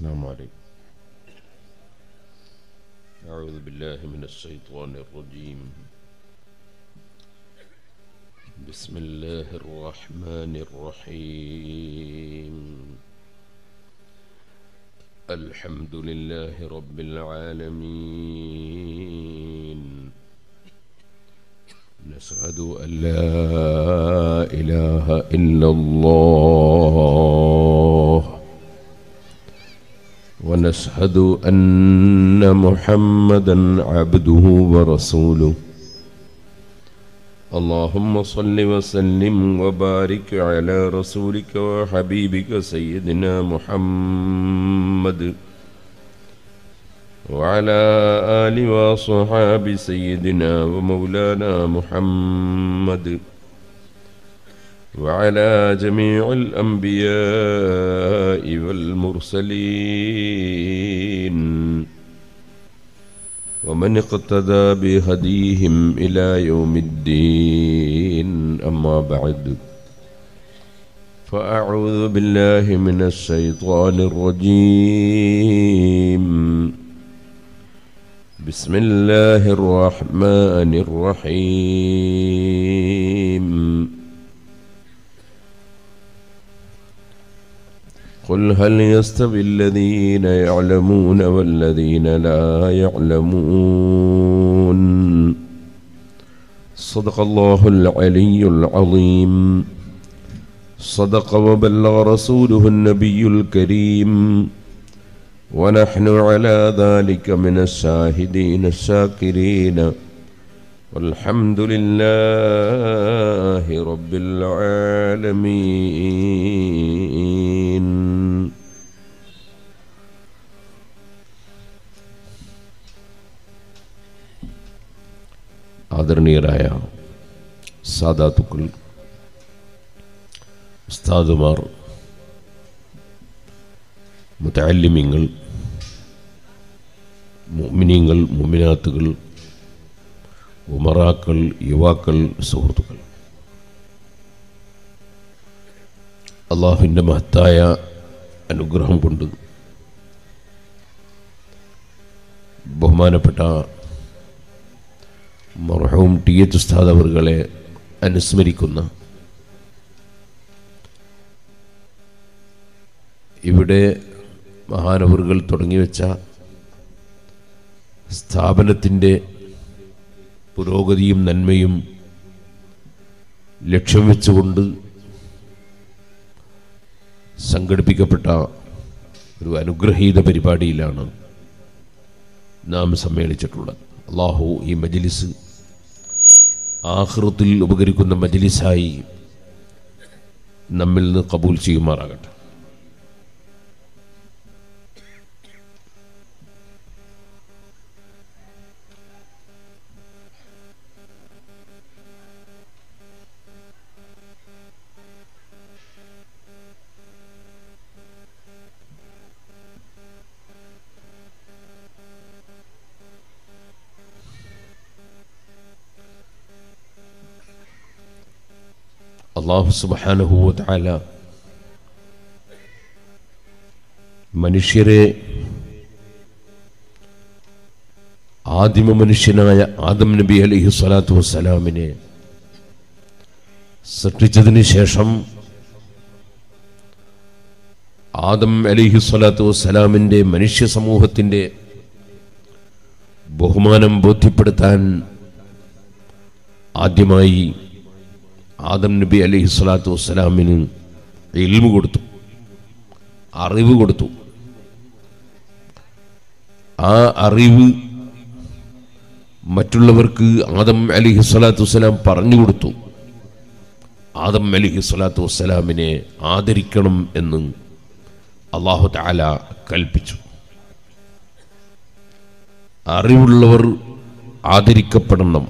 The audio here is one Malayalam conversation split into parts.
السلام عليكم أعوذ بالله من الشيطان الرجيم بسم الله الرحمن الرحيم الحمد لله رب العالمين نشهد أن لا إله إلا الله ونشهد أن محمدا عبده ورسوله اللهم صل وسلم وبارك على رسولك وحبيبك سيدنا محمد وعلى آل وصحاب سيدنا ومولانا محمد وعلى جميع الأنبياء والمرسلين ومن اقتدى بهديهم إلى يوم الدين أما بعد فأعوذ بالله من الشيطان الرجيم بسم الله الرحمن الرحيم قل هل يستوي الذين يعلمون والذين لا يعلمون صدق الله العلي العظيم صدق وبلغ رسوله النبي الكريم ونحن على ذلك من الشاهدين الشاكرين والحمد لله رب العالمين ആദരണീയരായ സാദാത്തുക്കൾ ഉസ്താദുമാർ മുത്തല്ലിമിങ്ങൾ മുമിനിങ്ങൾ മുമിനാത്തുകൾ ഉമറാക്കൾ യുവാക്കൾ സുഹൃത്തുക്കൾ അള്ളാഹുവിൻ്റെ മഹത്തായ അനുഗ്രഹം കൊണ്ട് ബഹുമാനപ്പെട്ട മർഹൂം ടി എച്ച് ഉസ്താദ് അവറുകളെ അനുസ്മരിക്കുന്ന ഇവിടെ മഹാനവറുകൾ തുടങ്ങിവെച്ച സ്ഥാപനത്തിൻ്റെ പുരോഗതിയും നന്മയും ലക്ഷ്യം വെച്ചുകൊണ്ട് സംഘടിപ്പിക്കപ്പെട്ട ഒരു അനുഗ്രഹീത പരിപാടിയിലാണ് നാം സമ്മേളിച്ചിട്ടുള്ളത് അള്ളാഹു ഈ മജ്ലിസ് ആഹൃത്തിൽ ഉപകരിക്കുന്ന മജ്ലിസായി നമ്മിൽ നിന്ന് കബൂൽ ചെയ്യുമാറാകട്ടെ അള്ളാഹു സുബാനുഭൂത്താല മനുഷ്യരെ ആദിമ മനുഷ്യനായ ആദം നബി അലൈഹി സ്വലാത്തു വസ്സലാമിനെ സൃഷ്ടിച്ചതിന് ശേഷം ആദം അലിഹി സ്വലാത്തു വസ്സലാമിൻ്റെ മനുഷ്യ സമൂഹത്തിൻ്റെ ബഹുമാനം ബോധ്യപ്പെടുത്താൻ ആദ്യമായി ആദം നബി അലൈഹി സ്വലാത്തു വസ്സലാമിന് ഇൽമു കൊടുത്തു അറിവ് കൊടുത്തു ആ അറിവ് മറ്റുള്ളവർക്ക് ആദം അലിഹി സ്വലാത്തു വസ്സലാം പറഞ്ഞു കൊടുത്തു ആദം അലിഹി സ്വലാത്തു വസ്സലാമിനെ ആദരിക്കണം എന്ന് അള്ളാഹു താല കൽപ്പിച്ചു അറിവുള്ളവർ ആദരിക്കപ്പെടണം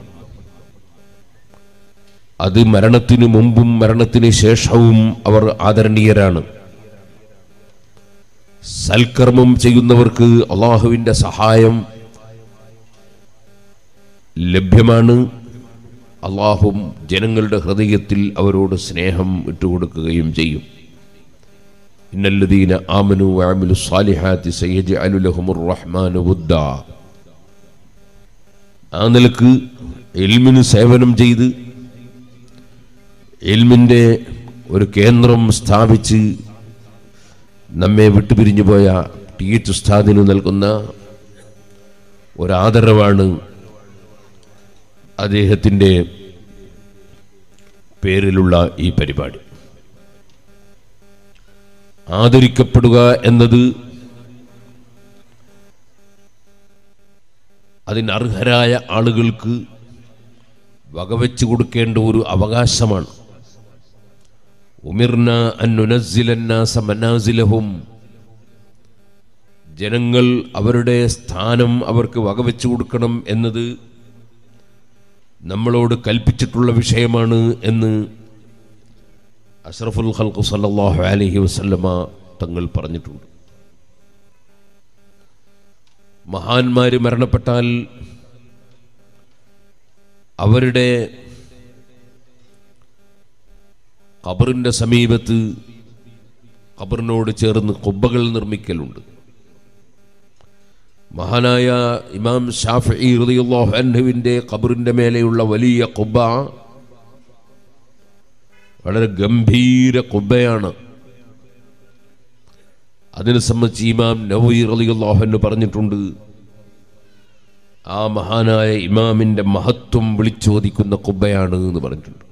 അത് മരണത്തിനു മുമ്പും മരണത്തിന് ശേഷവും അവർ ആദരണീയരാണ് സൽക്കർമ്മം ചെയ്യുന്നവർക്ക് അള്ളാഹുവിൻ്റെ സഹായം ലഭ്യമാണ് അള്ളാഹും ജനങ്ങളുടെ ഹൃദയത്തിൽ അവരോട് സ്നേഹം ഇട്ടുകൊടുക്കുകയും ചെയ്യും ഇന്നല്ലദീന ആമനു വഅമിലു സ്വാലിഹാത്തി സയജ്അലു ലഹുമുർ റഹ്മാനു വുദ്ദ ആ നിലക്ക് എൽമിന് സേവനം ചെയ്ത് എൽമിൻ്റെ ഒരു കേന്ദ്രം സ്ഥാപിച്ച് നമ്മെ വിട്ടുപിരിഞ്ഞു പോയ ടി എച്ച് ഉസ്താദിന് നൽകുന്ന ഒരാദരവാണ് അദ്ദേഹത്തിൻ്റെ പേരിലുള്ള ഈ പരിപാടി ആദരിക്കപ്പെടുക എന്നത് അതിനർഹരായ ആളുകൾക്ക് വകവെച്ചു കൊടുക്കേണ്ട ഒരു അവകാശമാണ് ഉമിർന അന്നുനസിലന്നാസ മനാസിലഹും ജനങ്ങൾ അവരുടെ സ്ഥാനം അവർക്ക് വകവെച്ചു കൊടുക്കണം എന്നത് നമ്മളോട് കൽപ്പിച്ചിട്ടുള്ള വിഷയമാണ് എന്ന് അഷ്റഫുൽ ഖൽഖു സല്ലല്ലാഹു അലൈഹി വസല്ലമ തങ്ങൾ പറഞ്ഞിട്ടുണ്ട് മഹാന്മാര് മരണപ്പെട്ടാൽ അവരുടെ ഖബറിൻ്റെ സമീപത്ത് ഖബറിനോട് ചേർന്ന് കുബ്ബകൾ നിർമ്മിക്കലുണ്ട് മഹാനായ ഇമാം ഷാഫി റളിയല്ലാഹു അൻഹുവിൻ്റെ ഖബറിൻ്റെ മേലെയുള്ള വലിയ കുബ്ബ വളരെ ഗംഭീര കുബ്ബയാണ് അതിനെ സംബന്ധിച്ച് ഇമാം നവീ റളിയല്ലാഹു അൻഹു പറഞ്ഞിട്ടുണ്ട് ആ മഹാനായ ഇമാമിൻ്റെ മഹത്വം വിളിച്ചോദിക്കുന്ന കുബ്ബയാണ് എന്ന് പറഞ്ഞിട്ടുണ്ട്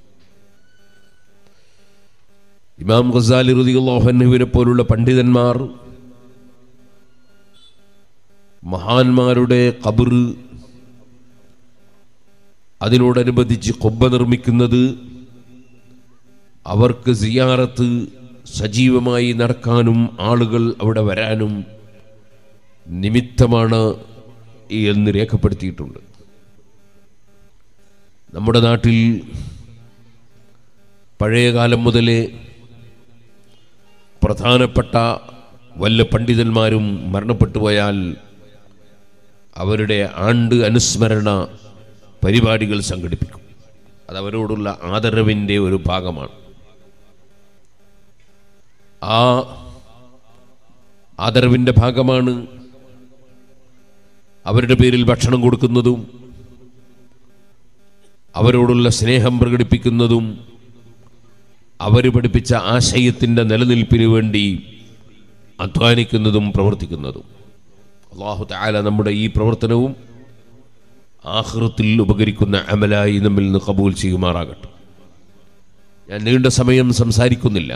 ഇമാം ഖസാലി റളിയല്ലാഹു അൻഹുവിനെ പോലുള്ള പണ്ഡിതന്മാർ മഹാന്മാരുടെ ഖബർ അതിനോടനുബന്ധിച്ച് കൊബ്ബ നിർമ്മിക്കുന്നത് അവർക്ക് സിയാറത്ത് സജീവമായി നടക്കാനും ആളുകൾ അവിടെ വരാനും നിമിത്തമാണ് എന്ന് രേഖപ്പെടുത്തിയിട്ടുണ്ട് നമ്മുടെ നാട്ടിൽ പഴയകാലം മുതലേ പ്രധാനപ്പെട്ട വല്ല പണ്ഡിതന്മാരും മരണപ്പെട്ടു പോയാൽ അവരുടെ ആണ്ട് അനുസ്മരണ പരിപാടികൾ സംഘടിപ്പിക്കും അത് അവരോടുള്ള ആദരവിൻ്റെ ഒരു ഭാഗമാണ് ആ ആദരവിൻ്റെ ഭാഗമാണ് അവരുടെ പേരിൽ ഭക്ഷണം കൊടുക്കുന്നതും അവരോടുള്ള സ്നേഹം പ്രകടിപ്പിക്കുന്നതും അവർ പഠിപ്പിച്ച ആശയത്തിൻ്റെ നിലനിൽപ്പിന് വേണ്ടി അധ്വാനിക്കുന്നതും പ്രവർത്തിക്കുന്നതും അള്ളാഹു താല നമ്മുടെ ഈ പ്രവർത്തനവും ആഹൃത്തിൽ ഉപകരിക്കുന്ന അമലായി നമ്മിൽ നിന്ന് കബൂൽ ചെയ്യുമാറാകട്ടെ ഞാൻ നീണ്ട സമയം സംസാരിക്കുന്നില്ല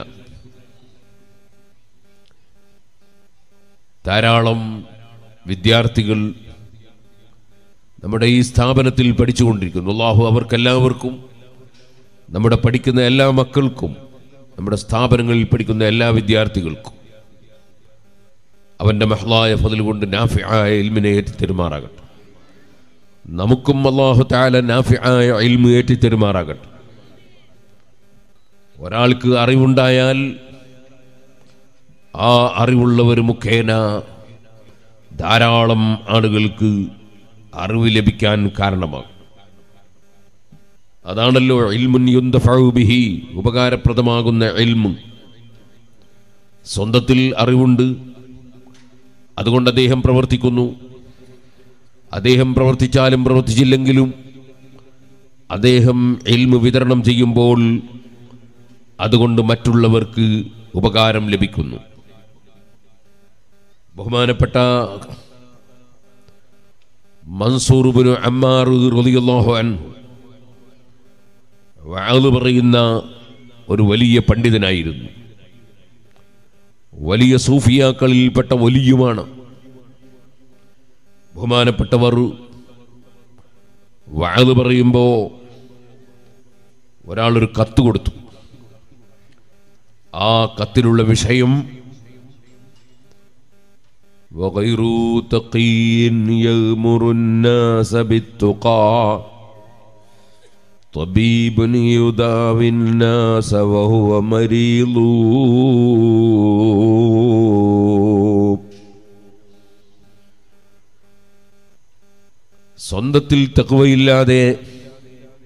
ധാരാളം വിദ്യാർത്ഥികൾ നമ്മുടെ ഈ സ്ഥാപനത്തിൽ പഠിച്ചുകൊണ്ടിരിക്കുന്നു അള്ളാഹു അവർക്കെല്ലാവർക്കും നമ്മുടെ പഠിക്കുന്ന എല്ലാ മക്കൾക്കും നമ്മുടെ സ്ഥാപനങ്ങളിൽ പഠിക്കുന്ന എല്ലാ വിദ്യാർത്ഥികൾക്കും അവൻ്റെ മഹ്ലായ ഫതിൽ കൊണ്ട് നാഫിയായ ഇൽമിനെ ഏറ്റിത്തെരുമാറാകട്ടെ നമുക്കും അള്ളാഹു താല നാഫിയായ ഇൽമ് ഏറ്റിത്തെരുമാറാകട്ടെ ഒരാൾക്ക് അറിവുണ്ടായാൽ ആ അറിവുള്ളവർ മുഖേന ധാരാളം ആളുകൾക്ക് അറിവ് ലഭിക്കാൻ കാരണമാകും അതാണല്ലോ ഇൽമുൻ യുന്തഫഉ ബിഹി ഉപകാരപ്രദമാകുന്ന ഇൽമ് സ്വന്തത്തിൽ അറിവുണ്ട് അതുകൊണ്ട് അദ്ദേഹം പ്രവർത്തിക്കുന്നു അദ്ദേഹം പ്രവർത്തിച്ചാലും പ്രവർത്തിച്ചില്ലെങ്കിലും അദ്ദേഹം എൽമ് വിതരണം ചെയ്യുമ്പോൾ അതുകൊണ്ട് മറ്റുള്ളവർക്ക് ഉപകാരം ലഭിക്കുന്നു ബഹുമാനപ്പെട്ട മൻസൂറുബിന് അമ്മാർ റളിയല്ലാഹു അൻഹു വഅദ് പറയുന്ന ഒരു വലിയ പണ്ഡിതനായിരുന്നു വലിയ സൂഫിയാക്കളിൽപ്പെട്ട വലിയുമാണ് ബഹുമാനപ്പെട്ടവർ വഅദ് പറയുമ്പോൾ ഒരാളൊരു കത്ത് കൊടുത്തു ആ കത്തിലുള്ള വിഷയം وغير تقي يأمر الناس بالتقى طبيب يداوي الناس وهو مريض സ്വന്തത്തിൽ തെക്കുവയില്ലാതെ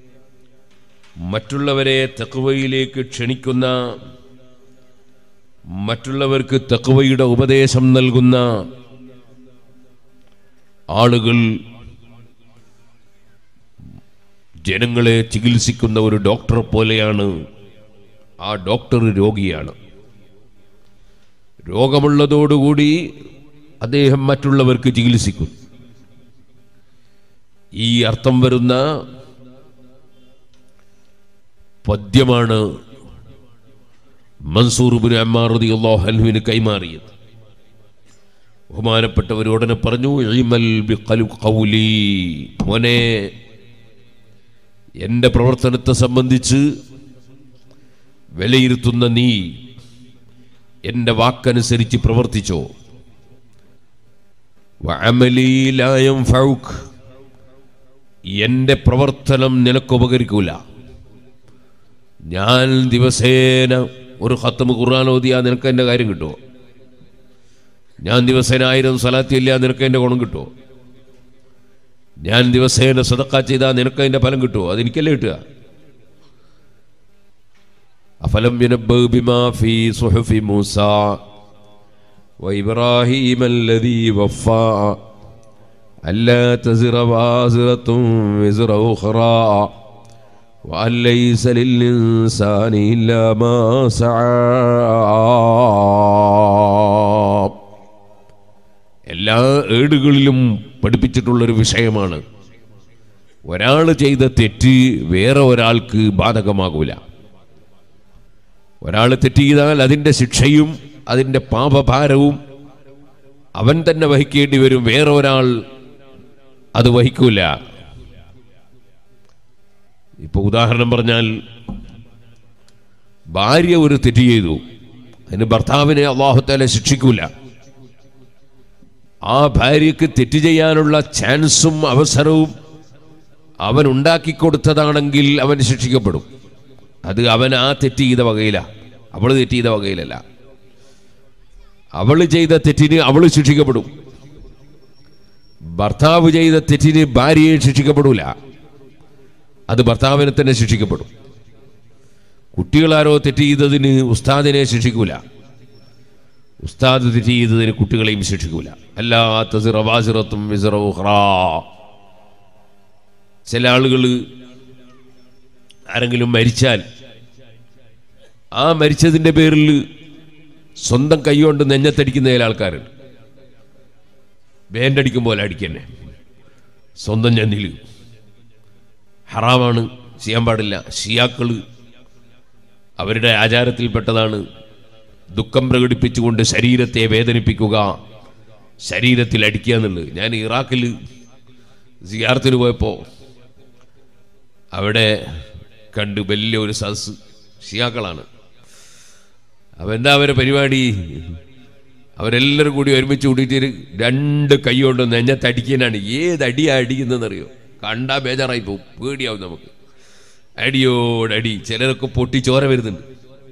മറ്റുള്ളവരെ തെക്കുവയിലേക്ക് ക്ഷണിക്കുന്ന മറ്റുള്ളവർക്ക് തക്വയുടെ ഉപദേശം നൽകുന്ന ആളുകൾ ജനങ്ങളെ ചികിത്സിക്കുന്ന ഒരു ഡോക്ടർ പോലെയാണ് ആ ഡോക്ടർ രോഗിയാണ് രോഗമുള്ളതോടുകൂടി അദ്ദേഹം മറ്റുള്ളവർക്ക് ചികിത്സിക്കും ഈ അർത്ഥം വരുന്ന പദ്യമാണ് മൻസൂർ ബിൻ അമ്മാർ റളിയല്ലാഹു അൻഹുവിന് കൈമാറിയത് ബഹുമാനപ്പെട്ടവർ ഉടനെ പറഞ്ഞു ഇൽമൽ ബിഖലു ഖൗലി മോനെ എൻ്റെ പ്രവർത്തനത്തെ സംബന്ധിച്ച് വിലയിരുത്തുന്ന നീ എൻ്റെ വാക്കനുസരിച്ച് പ്രവർത്തിച്ചോ വഅമലി ലാ യൻഫഉക് എൻ്റെ പ്രവർത്തനം നിനക്ക് ഉപകരിക്കൂല ഞാൻ ദിവസേന ഒരു ഹത്തമ് ഖുർആൻ ഓതിയാ നിനക്ക് എൻ്റെ കാര്യം കിട്ടുമോ ഞാൻ ദിവസേന ആയിരം സ്വലാത്തില്ല നിനക്ക് എൻ്റെ ഗുണം കിട്ടുമോ ഞാൻ ദിവസേന സദക്ക ചെയ്താൽ നിനക്ക് അതിൻ്റെ ഫലം കിട്ടുമോ അതെനിക്കല്ലേ കിട്ടുക അഫലം യുനബ്ബഉ ബിമാ ഫീ സുഹുഫി മൂസ وإبراهيم الذي وفى ألا تزر وازرة وزر أخرى وأن ليس للإنسان إلا ما سعى എല്ലാ ഏടുകളിലും പഠിപ്പിച്ചിട്ടുള്ളൊരു വിഷയമാണ് ഒരാൾ ചെയ്ത തെറ്റ് വേറെ ഒരാൾക്ക് ബാധകമാകൂല ഒരാൾ തെറ്റ് ചെയ്താൽ അതിൻ്റെ ശിക്ഷയും അതിൻ്റെ പാപഭാരവും അവൻ തന്നെ വഹിക്കേണ്ടി വരും വേറെ ഒരാൾ അത് വഹിക്കൂല ഇപ്പൊ ഉദാഹരണം പറഞ്ഞാൽ ഭാര്യ ഒരു തെറ്റ് ചെയ്തു അതിന് ഭർത്താവിനെ അള്ളാഹുത്താലെ ശിക്ഷിക്കൂല ആ ഭാര്യക്ക് തെറ്റ് ചെയ്യാനുള്ള ചാൻസും അവസരവും അവൻ ഉണ്ടാക്കി കൊടുത്തതാണെങ്കിൽ അവൻ ശിക്ഷിക്കപ്പെടും അത് അവൻ ആ തെറ്റ് ചെയ്ത വകയില അവൾ തെറ്റ് ചെയ്ത വകയിലല്ല അവൾ ചെയ്ത തെറ്റിന് അവൾ ശിക്ഷിക്കപ്പെടും ഭർത്താവ് ചെയ്ത തെറ്റിന് ഭാര്യയെ ശിക്ഷിക്കപ്പെടൂല അത് ഭർത്താവിനെ തന്നെ ശിക്ഷിക്കപ്പെടും കുട്ടികളാരോ തെറ്റ് ചെയ്തതിന് ഉസ്താദിനെ ശിക്ഷിക്കൂല ഉസ്താദ് തെറ്റ് ചെയ്തതിന് കുട്ടികളെയും ശിക്ഷിക്കൂല അല്ലാത്ത സിറവാസിറത്തും ചില ആളുകൾ ആരെങ്കിലും മരിച്ചാൽ ആ മരിച്ചതിൻ്റെ പേരിൽ സ്വന്തം കൈകൊണ്ട് നെഞ്ഞത്തടിക്കുന്ന ചില ആൾക്കാരുണ്ട് ബേൻഡടിക്കും പോലെ അടിക്കന്നെ സ്വന്തം ചെന്നിൽ ഹറാമാണ് ചെയ്യാൻ പാടില്ല ഷിയാക്കൾ അവരുടെ ആചാരത്തിൽപ്പെട്ടതാണ് ദുഃഖം പ്രകടിപ്പിച്ചുകൊണ്ട് ശരീരത്തെ വേദനിപ്പിക്കുക ശരീരത്തിൽ അടിക്കുക എന്നുള്ളത് ഞാൻ ഇറാഖിൽ സിയാർത്തിന് പോയപ്പോൾ അവിടെ കണ്ട് വലിയ ഒരു സദസ് ഷിയാക്കളാണ് അപ്പം എന്താ അവരുടെ പരിപാടി അവരെല്ലാവരും കൂടി ഒരുമിച്ച് കൂടിയിട്ട് ഒരു രണ്ട് കൈ കൊണ്ട് നെഞ്ഞത്തടിക്കാനാണ് ഏത് അടിയാ അടിക്കുന്നതെന്നറിയോ കണ്ടാ ബേജാറായി പോകും പേടിയാവും നമുക്ക് അടിയോടടി ചിലരൊക്കെ പൊട്ടി ചോര വരുന്നുണ്ട്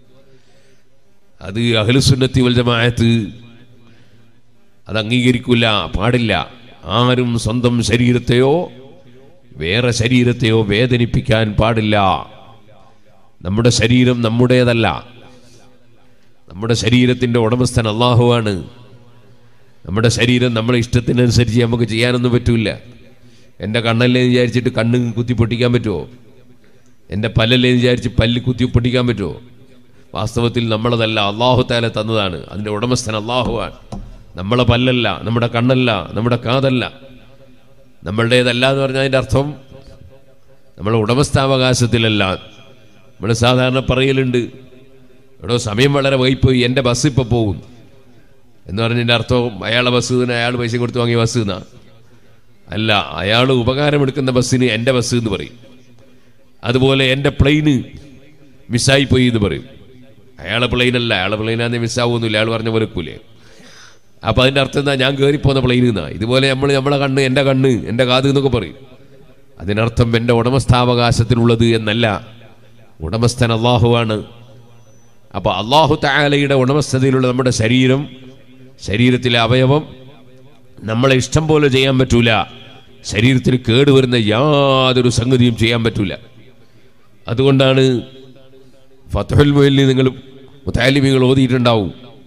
അത് അഹ്ലുസുന്നത്തി വൽ ജമാഅത്ത് അത് അംഗീകരിക്കില്ല പാടില്ല ആരും സ്വന്തം ശരീരത്തെയോ വേറെ ശരീരത്തെയോ വേദനിപ്പിക്കാൻ പാടില്ല നമ്മുടെ ശരീരം നമ്മുടേതല്ല നമ്മുടെ ശരീരത്തിൻ്റെ ഉടമസ്ഥൻ അള്ളാഹുവാണ് നമ്മുടെ ശരീരം നമ്മളെ ഇഷ്ടത്തിനനുസരിച്ച് നമുക്ക് ചെയ്യാനൊന്നും പറ്റൂല എൻ്റെ കണ്ണല്ലേ എന്ന് വിചാരിച്ചിട്ട് കണ്ണ് കുത്തി പൊട്ടിക്കാൻ പറ്റുമോ എൻ്റെ പല്ലല്ലേ എന്ന് വിചാരിച്ച് പല്ല് കുത്തി പൊട്ടിക്കാൻ പറ്റുമോ വാസ്തവത്തിൽ നമ്മളതല്ല അള്ളാഹു താല തന്നതാണ് അതിൻ്റെ ഉടമസ്ഥൻ അള്ളാഹുവാണ് നമ്മളെ പല്ലല്ല നമ്മുടെ കണ്ണല്ല നമ്മുടെ കാതല്ല നമ്മളുടേതല്ല എന്ന് പറഞ്ഞാൽ അതിൻ്റെ അർത്ഥം നമ്മളെ ഉടമസ്ഥാവകാശത്തിലല്ല നമ്മൾ സാധാരണ പറയലുണ്ട് എടോ സമയം വളരെ വൈപ്പോയി എൻ്റെ ബസ് ഇപ്പോൾ പോകും എന്ന് പറഞ്ഞതിൻ്റെ അർത്ഥം അയാളെ ബസ് തന്നെ അയാൾ പൈസ കൊടുത്ത് വാങ്ങിയ ബസ് എന്നാ അല്ല അയാൾ ഉപകാരമെടുക്കുന്ന ബസ്സിന് എൻ്റെ ബസ് എന്ന് പറയും അതുപോലെ എൻ്റെ പ്ലെയിന് മിസ്സായിപ്പോയി എന്ന് പറയും അയാളെ പ്ലെയിനല്ല അയാളെ പ്ലെയിനാന്ന് മിസ്സാവുന്നില്ല അയാൾ പറഞ്ഞ പോലെ വെക്കൂലേ അപ്പം അതിൻ്റെ അർത്ഥം എന്താ ഞാൻ കയറിപ്പോന്ന പ്ലെയിനിൽ നിന്നാ ഇതുപോലെ നമ്മൾ നമ്മളെ കണ്ണ് എൻ്റെ കണ്ണ് എൻ്റെ കാത് എന്നൊക്കെ പറയും അതിനർത്ഥം എൻ്റെ ഉടമസ്ഥാവകാശത്തിനുള്ളത് എന്നല്ല ഉടമസ്ഥൻ അള്ളാഹുവാണ് അപ്പോൾ അള്ളാഹു താലയുടെ ഉടമസ്ഥതയിലുള്ള നമ്മുടെ ശരീരം ശരീരത്തിലെ അവയവം നമ്മളെ ഇഷ്ടം പോലെ ചെയ്യാൻ പറ്റൂല ശരീരത്തിന് കേടുവരുന്ന യാതൊരു സംഗതിയും ചെയ്യാൻ പറ്റൂല അതുകൊണ്ടാണ് ഫത്തുൽ മൊയിലിൽ നിങ്ങൾ മുത്താലിമികൾ ഓതിയിട്ടുണ്ടാവും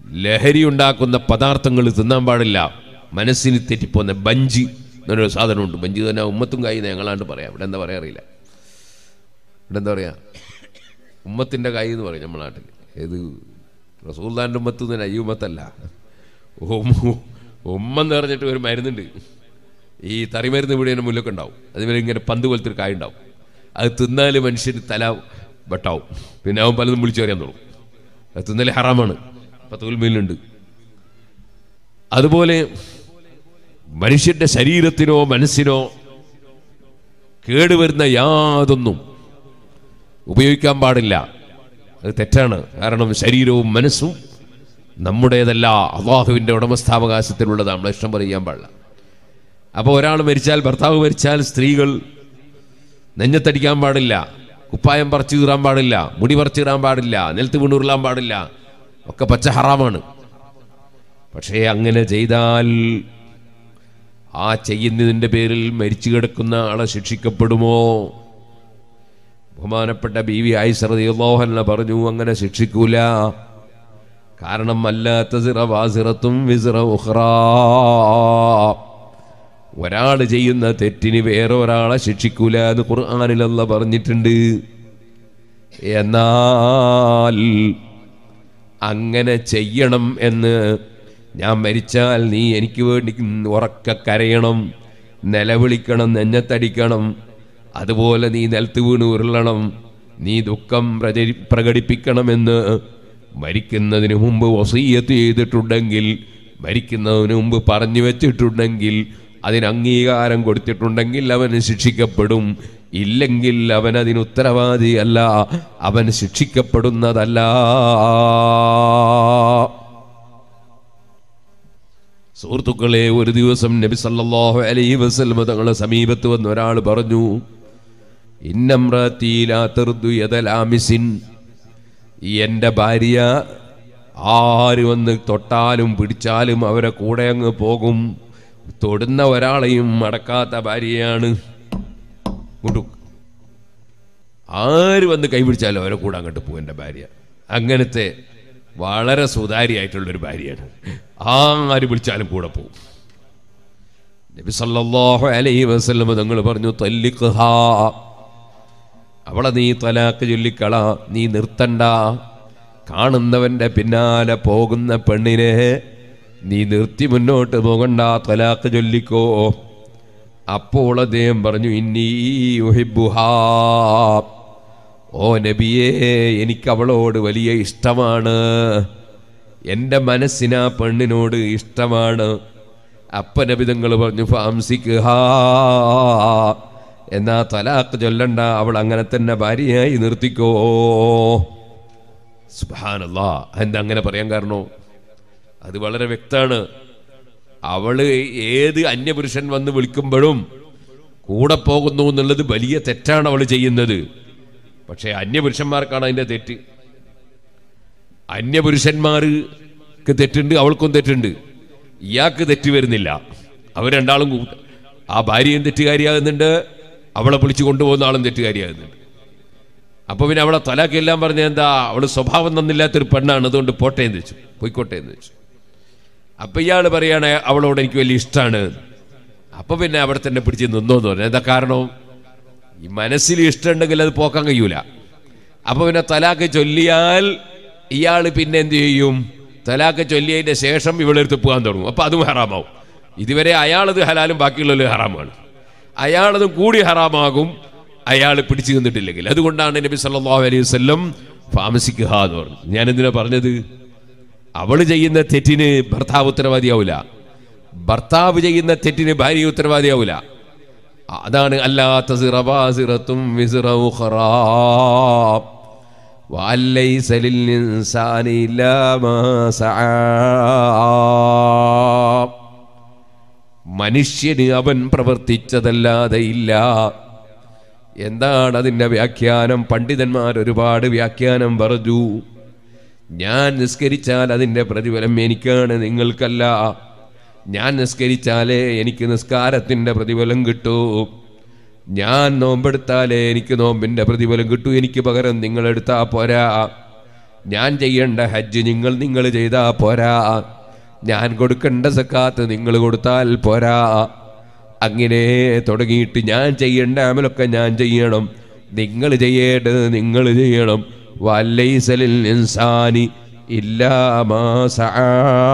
ലഹരി ഉണ്ടാക്കുന്ന പദാർത്ഥങ്ങൾ തിന്നാൻ പാടില്ല മനസ്സിന് തെറ്റിപ്പോന്ന ബഞ്ചി എന്നൊരു സാധനമുണ്ട് ബഞ്ചി തന്നെ ഉമ്മത്തും കായി ഞങ്ങളാണ്ട് പറയാം ഇവിടെ എന്താ പറയാ അറിയില്ല ഇവിടെ എന്താ പറയാ ഉമ്മത്തിൻ്റെ കായ് എന്ന് പറയും നമ്മുടെ നാട്ടിൽ ഏത് റസൂല്ലാൻ്റെ ഉമ്മത്ത് തന്നെ അയ്യുമ്മത്തല്ല ഉമ്മ ഉമ്മ എന്ന് പറഞ്ഞിട്ട് ഒരു മരുന്നുണ്ട് ഈ തറിമരുന്ന് ഇവിടെ മുല്ലൊക്കെ ഉണ്ടാവും അതുപോലെ ഇങ്ങനെ പന്ത് പോലത്തെ ഒരു കായ ഉണ്ടാവും അത് തിന്നാൽ മനുഷ്യന് തല വെട്ടാവും പിന്നെ അവൻ പലതും വിളിച്ചു പറയാൻ തുടങ്ങും അത് തിന്നൽ ഹറാമാണ് പത്ത് ഉൽമയിലുണ്ട് അതുപോലെ മനുഷ്യന്റെ ശരീരത്തിനോ മനസ്സിനോ കേടുവരുന്ന യാതൊന്നും ഉപയോഗിക്കാൻ പാടില്ല അത് തെറ്റാണ് കാരണം ശരീരവും മനസ്സും നമ്മുടേതല്ല അള്ളാഹുവിൻ്റെ ഉടമസ്ഥാവകാശത്തിലുള്ളതാണ് നമ്മൾ ഇഷ്ടം പോലെ ചെയ്യാൻ പാടില്ല അപ്പോൾ ഒരാൾ മരിച്ചാൽ ഭർത്താവ് മരിച്ചാൽ സ്ത്രീകൾ നെഞ്ഞത്തടിക്കാൻ പാടില്ല കുപ്പായം പറിച്ചു കീറാൻ പാടില്ല മുടി പറിച്ചു കീറാൻ പാടില്ല നിലത്ത് വീണുരുളാൻ പാടില്ല ഒക്കെ പച്ച ഹറാമാണ് പക്ഷേ അങ്ങനെ ചെയ്താൽ ആ ചെയ്യുന്നതിൻ്റെ പേരിൽ മരിച്ചു കിടക്കുന്ന ആളെ ശിക്ഷിക്കപ്പെടുമോ ബഹുമാനപ്പെട്ട ബി വി ഐസറിയോഹന പറഞ്ഞു അങ്ങനെ ശിക്ഷിക്കൂല കാരണം അല്ലാത്ത സിറവാസിറത്തും വിസിറ ഉഹ്റാ ഒരാൾ ചെയ്യുന്ന തെറ്റിന് വേറെ ഒരാളെ ശിക്ഷിക്കൂല എന്ന് ഖുർആാനിലല്ല പറഞ്ഞിട്ടുണ്ട് എന്നാൽ അങ്ങനെ ചെയ്യണം എന്ന് ഞാൻ മരിച്ചാൽ നീ എനിക്ക് വേണ്ടി ഉറക്ക കരയണം നിലവിളിക്കണം നെഞ്ഞത്തടിക്കണം അതുപോലെ നീ നിലത്ത് വീണ് ഉരുളണം നീ ദുഃഖം പ്രചരി പ്രകടിപ്പിക്കണമെന്ന് മരിക്കുന്നതിന് മുമ്പ് വസീയത്ത് ചെയ്തിട്ടുണ്ടെങ്കിൽ മരിക്കുന്നതിന് മുമ്പ് പറഞ്ഞു വെച്ചിട്ടുണ്ടെങ്കിൽ അതിന് അംഗീകാരം കൊടുത്തിട്ടുണ്ടെങ്കിൽ അവന് ശിക്ഷിക്കപ്പെടും ഇല്ലെങ്കിൽ അവൻ അതിന് ഉത്തരവാദിയല്ല അവൻ ശിക്ഷിക്കപ്പെടുന്നതല്ല സുഹൃത്തുക്കളെ ഒരു ദിവസം നബി സല്ലല്ലാഹു അലൈഹി വസല്ലമ തങ്ങളുടെ സമീപത്ത് വന്ന ഒരാൾ പറഞ്ഞു ഇന്നമ്രത്തീലാമിസിൻ എൻ്റെ ഭാര്യ ആര് വന്ന് തൊട്ടാലും പിടിച്ചാലും അവരെ കൂടെ അങ്ങ് പോകും തൊടുന്ന ഒരാളെയും മടക്കാത്ത ഭാര്യയാണ് കൊണ്ടു ആര് വന്ന് കൈപിടിച്ചാലും അവരെ കൂടെ അങ്ങോട്ട് പോകും എൻ്റെ ഭാര്യ അങ്ങനത്തെ വളരെ സുതാര്യമായിട്ടുള്ളൊരു ഭാര്യയാണ് ആര് വിളിച്ചാലും കൂടെ പോകും നബി സല്ലല്ലാഹു അലൈഹി വസല്ലം തങ്ങൾ പറഞ്ഞു തല്ലിഖ്ഹാ അവളെ നീ തലാക്ക് ചൊല്ലിക്കള നീ നിർത്തണ്ട കാണുന്നവന്റെ പിന്നാലെ പോകുന്ന പെണ്ണിനെ നീ നിർത്തി മുന്നോട്ട് പോകണ്ട തലാക്ക് ചൊല്ലിക്കോ അപ്പോൾ അദ്ദേഹം പറഞ്ഞു ഇന്നീ യുഹിബ്ബുഹാ ഓ നബിയേ എനിക്ക് അവളോട് വലിയ ഇഷ്ടമാണ് എൻ്റെ മനസ്സിന് ആ പെണ്ണിനോട് ഇഷ്ടമാണ് അപ്പ നബിതങ്ങൾ പറഞ്ഞു ഫാംസിക്ക് എന്നാ തലാക്ക് ചൊല്ലണ്ട അവൾ അങ്ങനെ തന്നെ ഭാര്യയായി നിർത്തിക്കോ സുബാനല്ലാ എന്താ അങ്ങനെ പറയാൻ കാരണോ അത് വളരെ വ്യക്തമാണ് അവള് ഏത് അന്യപുരുഷൻ വന്ന് വിളിക്കുമ്പോഴും കൂടെ പോകുന്നു എന്നുള്ളത് വലിയ തെറ്റാണ് അവൾ ചെയ്യുന്നത് പക്ഷേ അന്യപുരുഷന്മാർക്കാണ് അതിൻ്റെ തെറ്റ് അന്യപുരുഷന്മാർക്ക് തെറ്റുണ്ട് അവൾക്കും തെറ്റുണ്ട് ഇയാൾക്ക് തെറ്റ് വരുന്നില്ല അവർ രണ്ടാളും കൂ- ആ ഭാര്യയും തെറ്റുകാരിയാകുന്നുണ്ട് അവളെ വിളിച്ചു കൊണ്ടുപോകുന്ന ആളും തെറ്റുകാരിയാകുന്നുണ്ട് അപ്പൊ പിന്നെ അവളെ തലാക്ക് എല്ലാം പറഞ്ഞ എന്താ അവള് സ്വഭാവം നന്നില്ലാത്തൊരു പെണ്ണാണ് അതുകൊണ്ട് പോട്ടെ എന്ന് വെച്ചു പോയിക്കോട്ടെ എന്ന് വെച്ചു അപ്പൊ ഇയാൾ പറയാണ് അവളോട് എനിക്ക് വലിയ ഇഷ്ടമാണ് അപ്പൊ പിന്നെ അവിടെ തന്നെ പിടിച്ച് നിന്നോന്ന് പറഞ്ഞു എന്താ കാരണം ഈ മനസ്സിൽ ഇഷ്ടമുണ്ടെങ്കിൽ അത് പോക്കാൻ കഴിയൂല അപ്പൊ പിന്നെ തലാക്ക് ചൊല്ലിയാൽ ഇയാൾ പിന്നെ എന്ത് ചെയ്യും തലാക്ക് ചൊല്ലിയതിന്റെ ശേഷം ഇവളെടുത്ത് പോകാൻ തുടങ്ങും അപ്പൊ അതും ഹറാമാവും ഇതുവരെ അയാളത് ഹലാലും ബാക്കിയുള്ളത് ഹറാമാണ് അയാളതും കൂടി ഹറാമാകും അയാൾ പിടിച്ചു നിന്നിട്ടില്ലെങ്കിൽ അതുകൊണ്ടാണ് നബി സല്ലല്ലാഹു അലൈഹി വസല്ലം ഫാമസിക്കുക എന്ന് പറഞ്ഞു ഞാൻ എന്തിനാ പറഞ്ഞത് അവള് ചെയ്യുന്ന തെറ്റിന് ഭർത്താവ് ഉത്തരവാദിയാവൂല ഭർത്താവ് ചെയ്യുന്ന തെറ്റിന് ഭാര്യ ഉത്തരവാദിയാവൂല അതാണ് അല്ലാത്ത സിറവാസിറത്തും വിസിറ ഉഖറാ وأليس للإنسان إلا ما سعى മനുഷ്യന് അവൻ പ്രവർത്തിച്ചതല്ലാതെ ഇല്ല എന്താണ് അതിൻ്റെ വ്യാഖ്യാനം പണ്ഡിതന്മാർ ഒരുപാട് വ്യാഖ്യാനം പറഞ്ഞു ഞാൻ നിസ്കരിച്ചാൽ അതിൻ്റെ പ്രതിഫലം എനിക്കാണ് നിങ്ങൾക്കല്ല ഞാൻ നിസ്കരിച്ചാലേ എനിക്ക് നിസ്കാരത്തിൻ്റെ പ്രതിഫലം കിട്ടൂ ഞാൻ നോമ്പെടുത്താലേ എനിക്ക് നോമ്പിൻ്റെ പ്രതിഫലം കിട്ടൂ എനിക്ക് പകരം നിങ്ങളെടുത്താ പോരാ ഞാൻ ചെയ്യേണ്ട ഹജ്ജ് നിങ്ങൾ നിങ്ങൾ ചെയ്താൽ പോരാ ഞാൻ കൊടുക്കേണ്ട സക്കാത്ത് നിങ്ങൾ കൊടുത്താൽ പോരാ അങ്ങനെ തുടങ്ങിയിട്ട് ഞാൻ ചെയ്യേണ്ട അമലൊക്കെ ഞാൻ ചെയ്യണം നിങ്ങൾ ചെയ്യേണ്ടത് നിങ്ങൾ ചെയ്യണം വല്ലൈസലിൽ ഇൻസാനി ഇല്ലാ മാ സആ.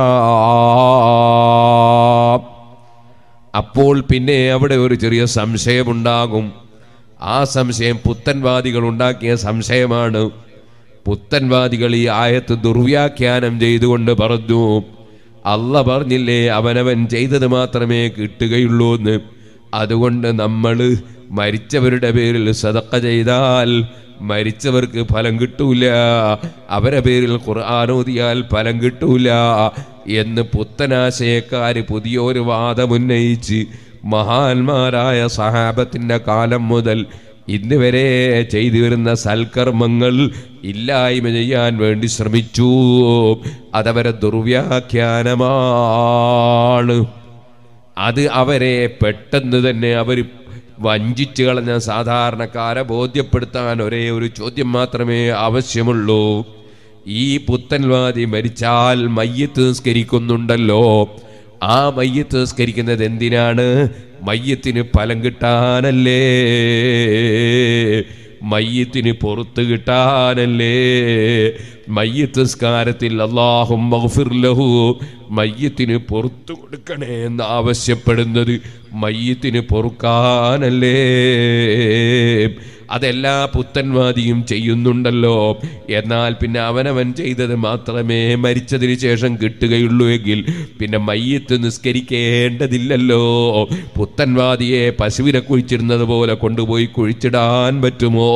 അപ്പോൾ പിന്നെ അവിടെ ഒരു ചെറിയ സംശയമുണ്ടാകും ആ സംശയം പുത്തൻവാദികൾ ഉണ്ടാക്കിയ സംശയമാണ് പുത്തൻവാദികൾ ഈ ആയത്ത് ദുർവ്യാഖ്യാനം ചെയ്തുകൊണ്ട് പറഞ്ഞു അല്ല പറഞ്ഞില്ലേ അവനവൻ ചെയ്തത് മാത്രമേ കിട്ടുകയുള്ളൂ എന്ന് അതുകൊണ്ട് നമ്മൾ മരിച്ചവരുടെ പേരിൽ സതക്ക ചെയ്താൽ മരിച്ചവർക്ക് ഫലം കിട്ടൂല അവരെ പേരിൽ ഖുർആാനോദിയാൽ ഫലം കിട്ടൂല എന്ന് പുത്തനാശയക്കാര് പുതിയൊരു വാദമുന്നയിച്ച് മഹാന്മാരായ സഹാബത്തിന്റെ കാലം മുതൽ ഇന്ന് വരെ ചെയ്തു വരുന്ന സൽക്കർമ്മങ്ങൾ ഇല്ലായ്മ ചെയ്യാൻ വേണ്ടി ശ്രമിച്ചു അതവരെ ദുർവ്യാഖ്യാനമാണ് അത് അവരെ പെട്ടെന്ന് തന്നെ അവർ വഞ്ചിച്ചു കളഞ്ഞ സാധാരണക്കാരെ ബോധ്യപ്പെടുത്താൻ ഒരേ ഒരു ചോദ്യം മാത്രമേ ആവശ്യമുള്ളൂ ഈ പുത്തൻവാദി മരിച്ചാൽ മയ്യത്ത് നിസ്കരിക്കുന്നുണ്ടല്ലോ ആ മയ്യത്ത് നിസ്കരിക്കുന്നത് എന്തിനാണ് മയ്യത്തിന് ഫലം കിട്ടാനല്ലേ മയ്യത്തിന് പുറത്ത് കിട്ടാനല്ലേ മയ്യത്ത് നിസ്കാരത്തിൽ അള്ളാഹും ലഹു മയ്യത്തിന് പുറത്തു കൊടുക്കണേ എന്ന് ആവശ്യപ്പെടുന്നത് മയ്യത്തിന് പൊറുക്കാനല്ലേ അതെല്ലാ പുത്തൻവാദിയും ചെയ്യുന്നുണ്ടല്ലോ എന്നാൽ പിന്നെ അവനവൻ ചെയ്തത് മാത്രമേ മരിച്ചതിന് ശേഷം കിട്ടുകയുള്ളൂ എങ്കിൽ പിന്നെ മയ്യത്ത് നിസ്കരിക്കേണ്ടതില്ലല്ലോ പുത്തൻവാദിയെ പശുവിനെ കുഴിച്ചിരുന്നത് പോലെ കൊണ്ടുപോയി കുഴിച്ചിടാൻ പറ്റുമോ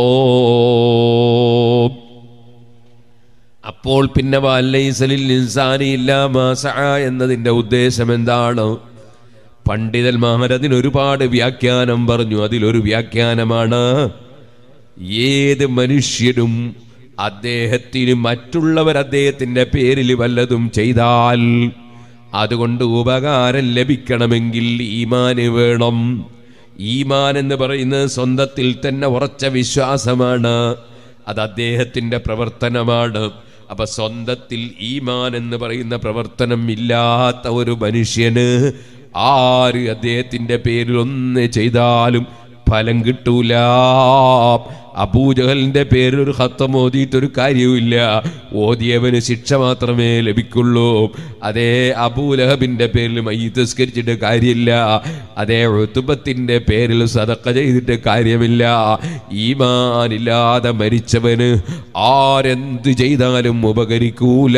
അപ്പോൾ പിന്നെ വല്ലൈസലിൽ ഇൻസാനി ഇല്ലാ മാസ എന്നതിൻ്റെ ഉദ്ദേശം എന്താണ് പണ്ഡിതന്മാർ അതിന് ഒരുപാട് വ്യാഖ്യാനം പറഞ്ഞു അതിലൊരു വ്യാഖ്യാനമാണ് ഏത് മനുഷ്യനും അദ്ദേഹത്തിന് മറ്റുള്ളവർ അദ്ദേഹത്തിൻ്റെ പേരിൽ വല്ലതും ചെയ്താൽ അതുകൊണ്ട് ഉപകാരം ലഭിക്കണമെങ്കിൽ ഈമാന് വേണം ഈമാൻ എന്ന് പറയുന്നത് സ്വന്തത്തിൽ തന്നെ ഉറച്ച വിശ്വാസമാണ് അത് അദ്ദേഹത്തിൻ്റെ പ്രവർത്തനമാണ് അപ്പൊ സ്വന്തത്തിൽ ഈമാൻ എന്ന് പറയുന്ന പ്രവർത്തനം ഇല്ലാത്ത ഒരു മനുഷ്യന് ആര് അദ്ദേഹത്തിന്റെ പേരിൽ ഒന്ന് ചെയ്താലും ഫലം കിട്ടൂല അബൂജഹലിന്റെ പേരിൽ ഒരു ഹത്തം ഓതിയിട്ടൊരു കാര്യവുമില്ല ഓതിയവന് ശിക്ഷ മാത്രമേ ലഭിക്കുള്ളൂ അതേ അബൂലഹബിന്റെ പേരിൽ മയ്യസ്കരിച്ചിട്ട് കാര്യമില്ല അതേ ഋതുബത്തിന്റെ പേരിൽ സതക്ക ചെയ്തിട്ട് കാര്യമില്ല ഈമാനില്ലാതെ മരിച്ചവന് ആരെന്ത് ചെയ്താലും ഉപകരിക്കൂല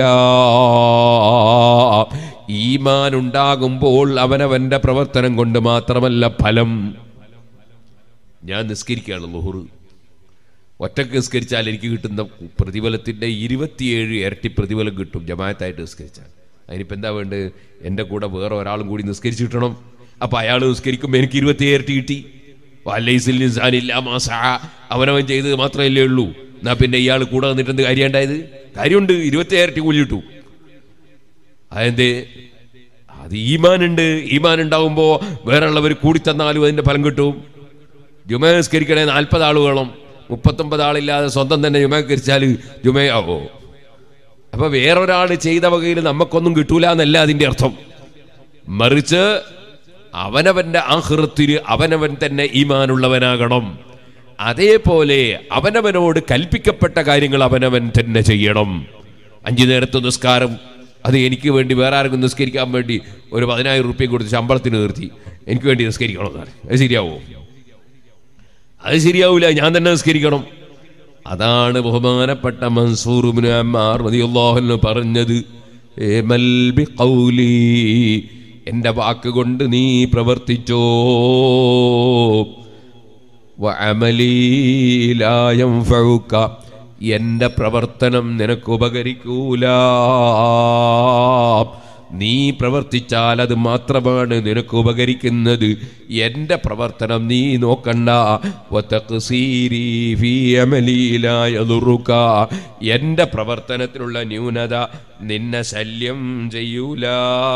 ഈമാൻ ഉണ്ടാകുമ്പോൾ അവനവന്റെ പ്രവർത്തനം കൊണ്ട് മാത്രമല്ല ഫലം ഞാൻ നിസ്കരിക്കുകയാണ് ലുഹുറ് ഒറ്റക്ക് നിസ്കരിച്ചാൽ എനിക്ക് കിട്ടുന്ന പ്രതിഫലത്തിൻ്റെ ഇരുപത്തിയേഴ് ഇരട്ടി പ്രതിഫലം കിട്ടും ജമായത്തായിട്ട് നിസ്കരിച്ചാൽ അതിനിപ്പോൾ എന്താ വേണ്ടത് എൻ്റെ കൂടെ വേറെ ഒരാളും കൂടി നിസ്കരിച്ച് കിട്ടണം അപ്പോൾ അയാൾ നിസ്കരിക്കുമ്പോൾ എനിക്ക് ഇരുപത്തിയേഴ് ഇരട്ടി കിട്ടി വല്ലൈസിൽ നിസാനില്ല മാസ അവനവൻ ചെയ്തത് മാത്രമല്ലേ ഉള്ളൂ എന്നാ പിന്നെ ഇയാൾ കൂടെ വന്നിട്ട് എന്ത് കാര്യം ഉണ്ടായത് കാര്യമുണ്ട് ഇരുപത്തിയേഴ് ഇരട്ടി കൂലി കിട്ടും അതെന്തേ അത് ഈമാനുണ്ട് ഈമാൻ ഉണ്ടാവുമ്പോൾ വേറെ ഉള്ളവർ കൂടി തന്നാലും അതിൻ്റെ ഫലം കിട്ടും ജുമ നിസ്കരിക്കണേ നാൽപ്പത് ആൾ വേണം മുപ്പത്തൊമ്പത് ആളില്ലാതെ സ്വന്തം തന്നെ ജുമ കരിച്ചാൽ ജുമയാവോ അപ്പൊ വേറൊരാൾ ചെയ്ത വകയിൽ നമുക്കൊന്നും കിട്ടൂല എന്നല്ല അതിന്റെ അർത്ഥം മറിച്ച് അവനവന്റെ ആഹൃത്തിന് അവനവൻ തന്നെ ഈമാനുള്ളവനാകണം അതേപോലെ അവനവനോട് കൽപ്പിക്കപ്പെട്ട കാര്യങ്ങൾ അവനവൻ തന്നെ ചെയ്യണം അഞ്ചു നേരത്തെ നിസ്കാരം അത് എനിക്ക് വേണ്ടി വേറെ ആർക്കും നിസ്കരിക്കാൻ വേണ്ടി ഒരു പതിനായിരം റുപ്യ കൊടുത്ത് ശമ്പളത്തിന് നിർത്തി എനിക്ക് വേണ്ടി നിസ്കരിക്കണമെന്നാണ് അത് ശരിയാവോ അത് ശരിയാവൂല ഞാൻ തന്നെ നിസ്കരിക്കണം അതാണ് ബഹുമാനപ്പെട്ട മൻസൂർ ഇബ്നു അമ്മാർ റളിയല്ലാഹു അൻഹു പറഞ്ഞത് ഏമൽ ബിഖൗലി എൻ്റെ വാക്ക് കൊണ്ട് നീ പ്രവർത്തിച്ചോ വഅമലി ലാ യൻഫഉക എൻ്റെ പ്രവർത്തനം നിനക്ക് ഉപകരിക്കൂല നീ പ്രവർത്തിച്ചാൽ അത് മാത്രമാണ് നിനക്ക് ഉപകരിക്കുന്നത് എൻ്റെ പ്രവർത്തനം നീ നോക്കണ്ട വതഖ്സീരി ഫീ അമലി ലാ യദുറുക എൻ്റെ പ്രവർത്തനത്തിലുള്ള ന്യൂനത നിന്നെ ശല്യം ചെയ്യൂല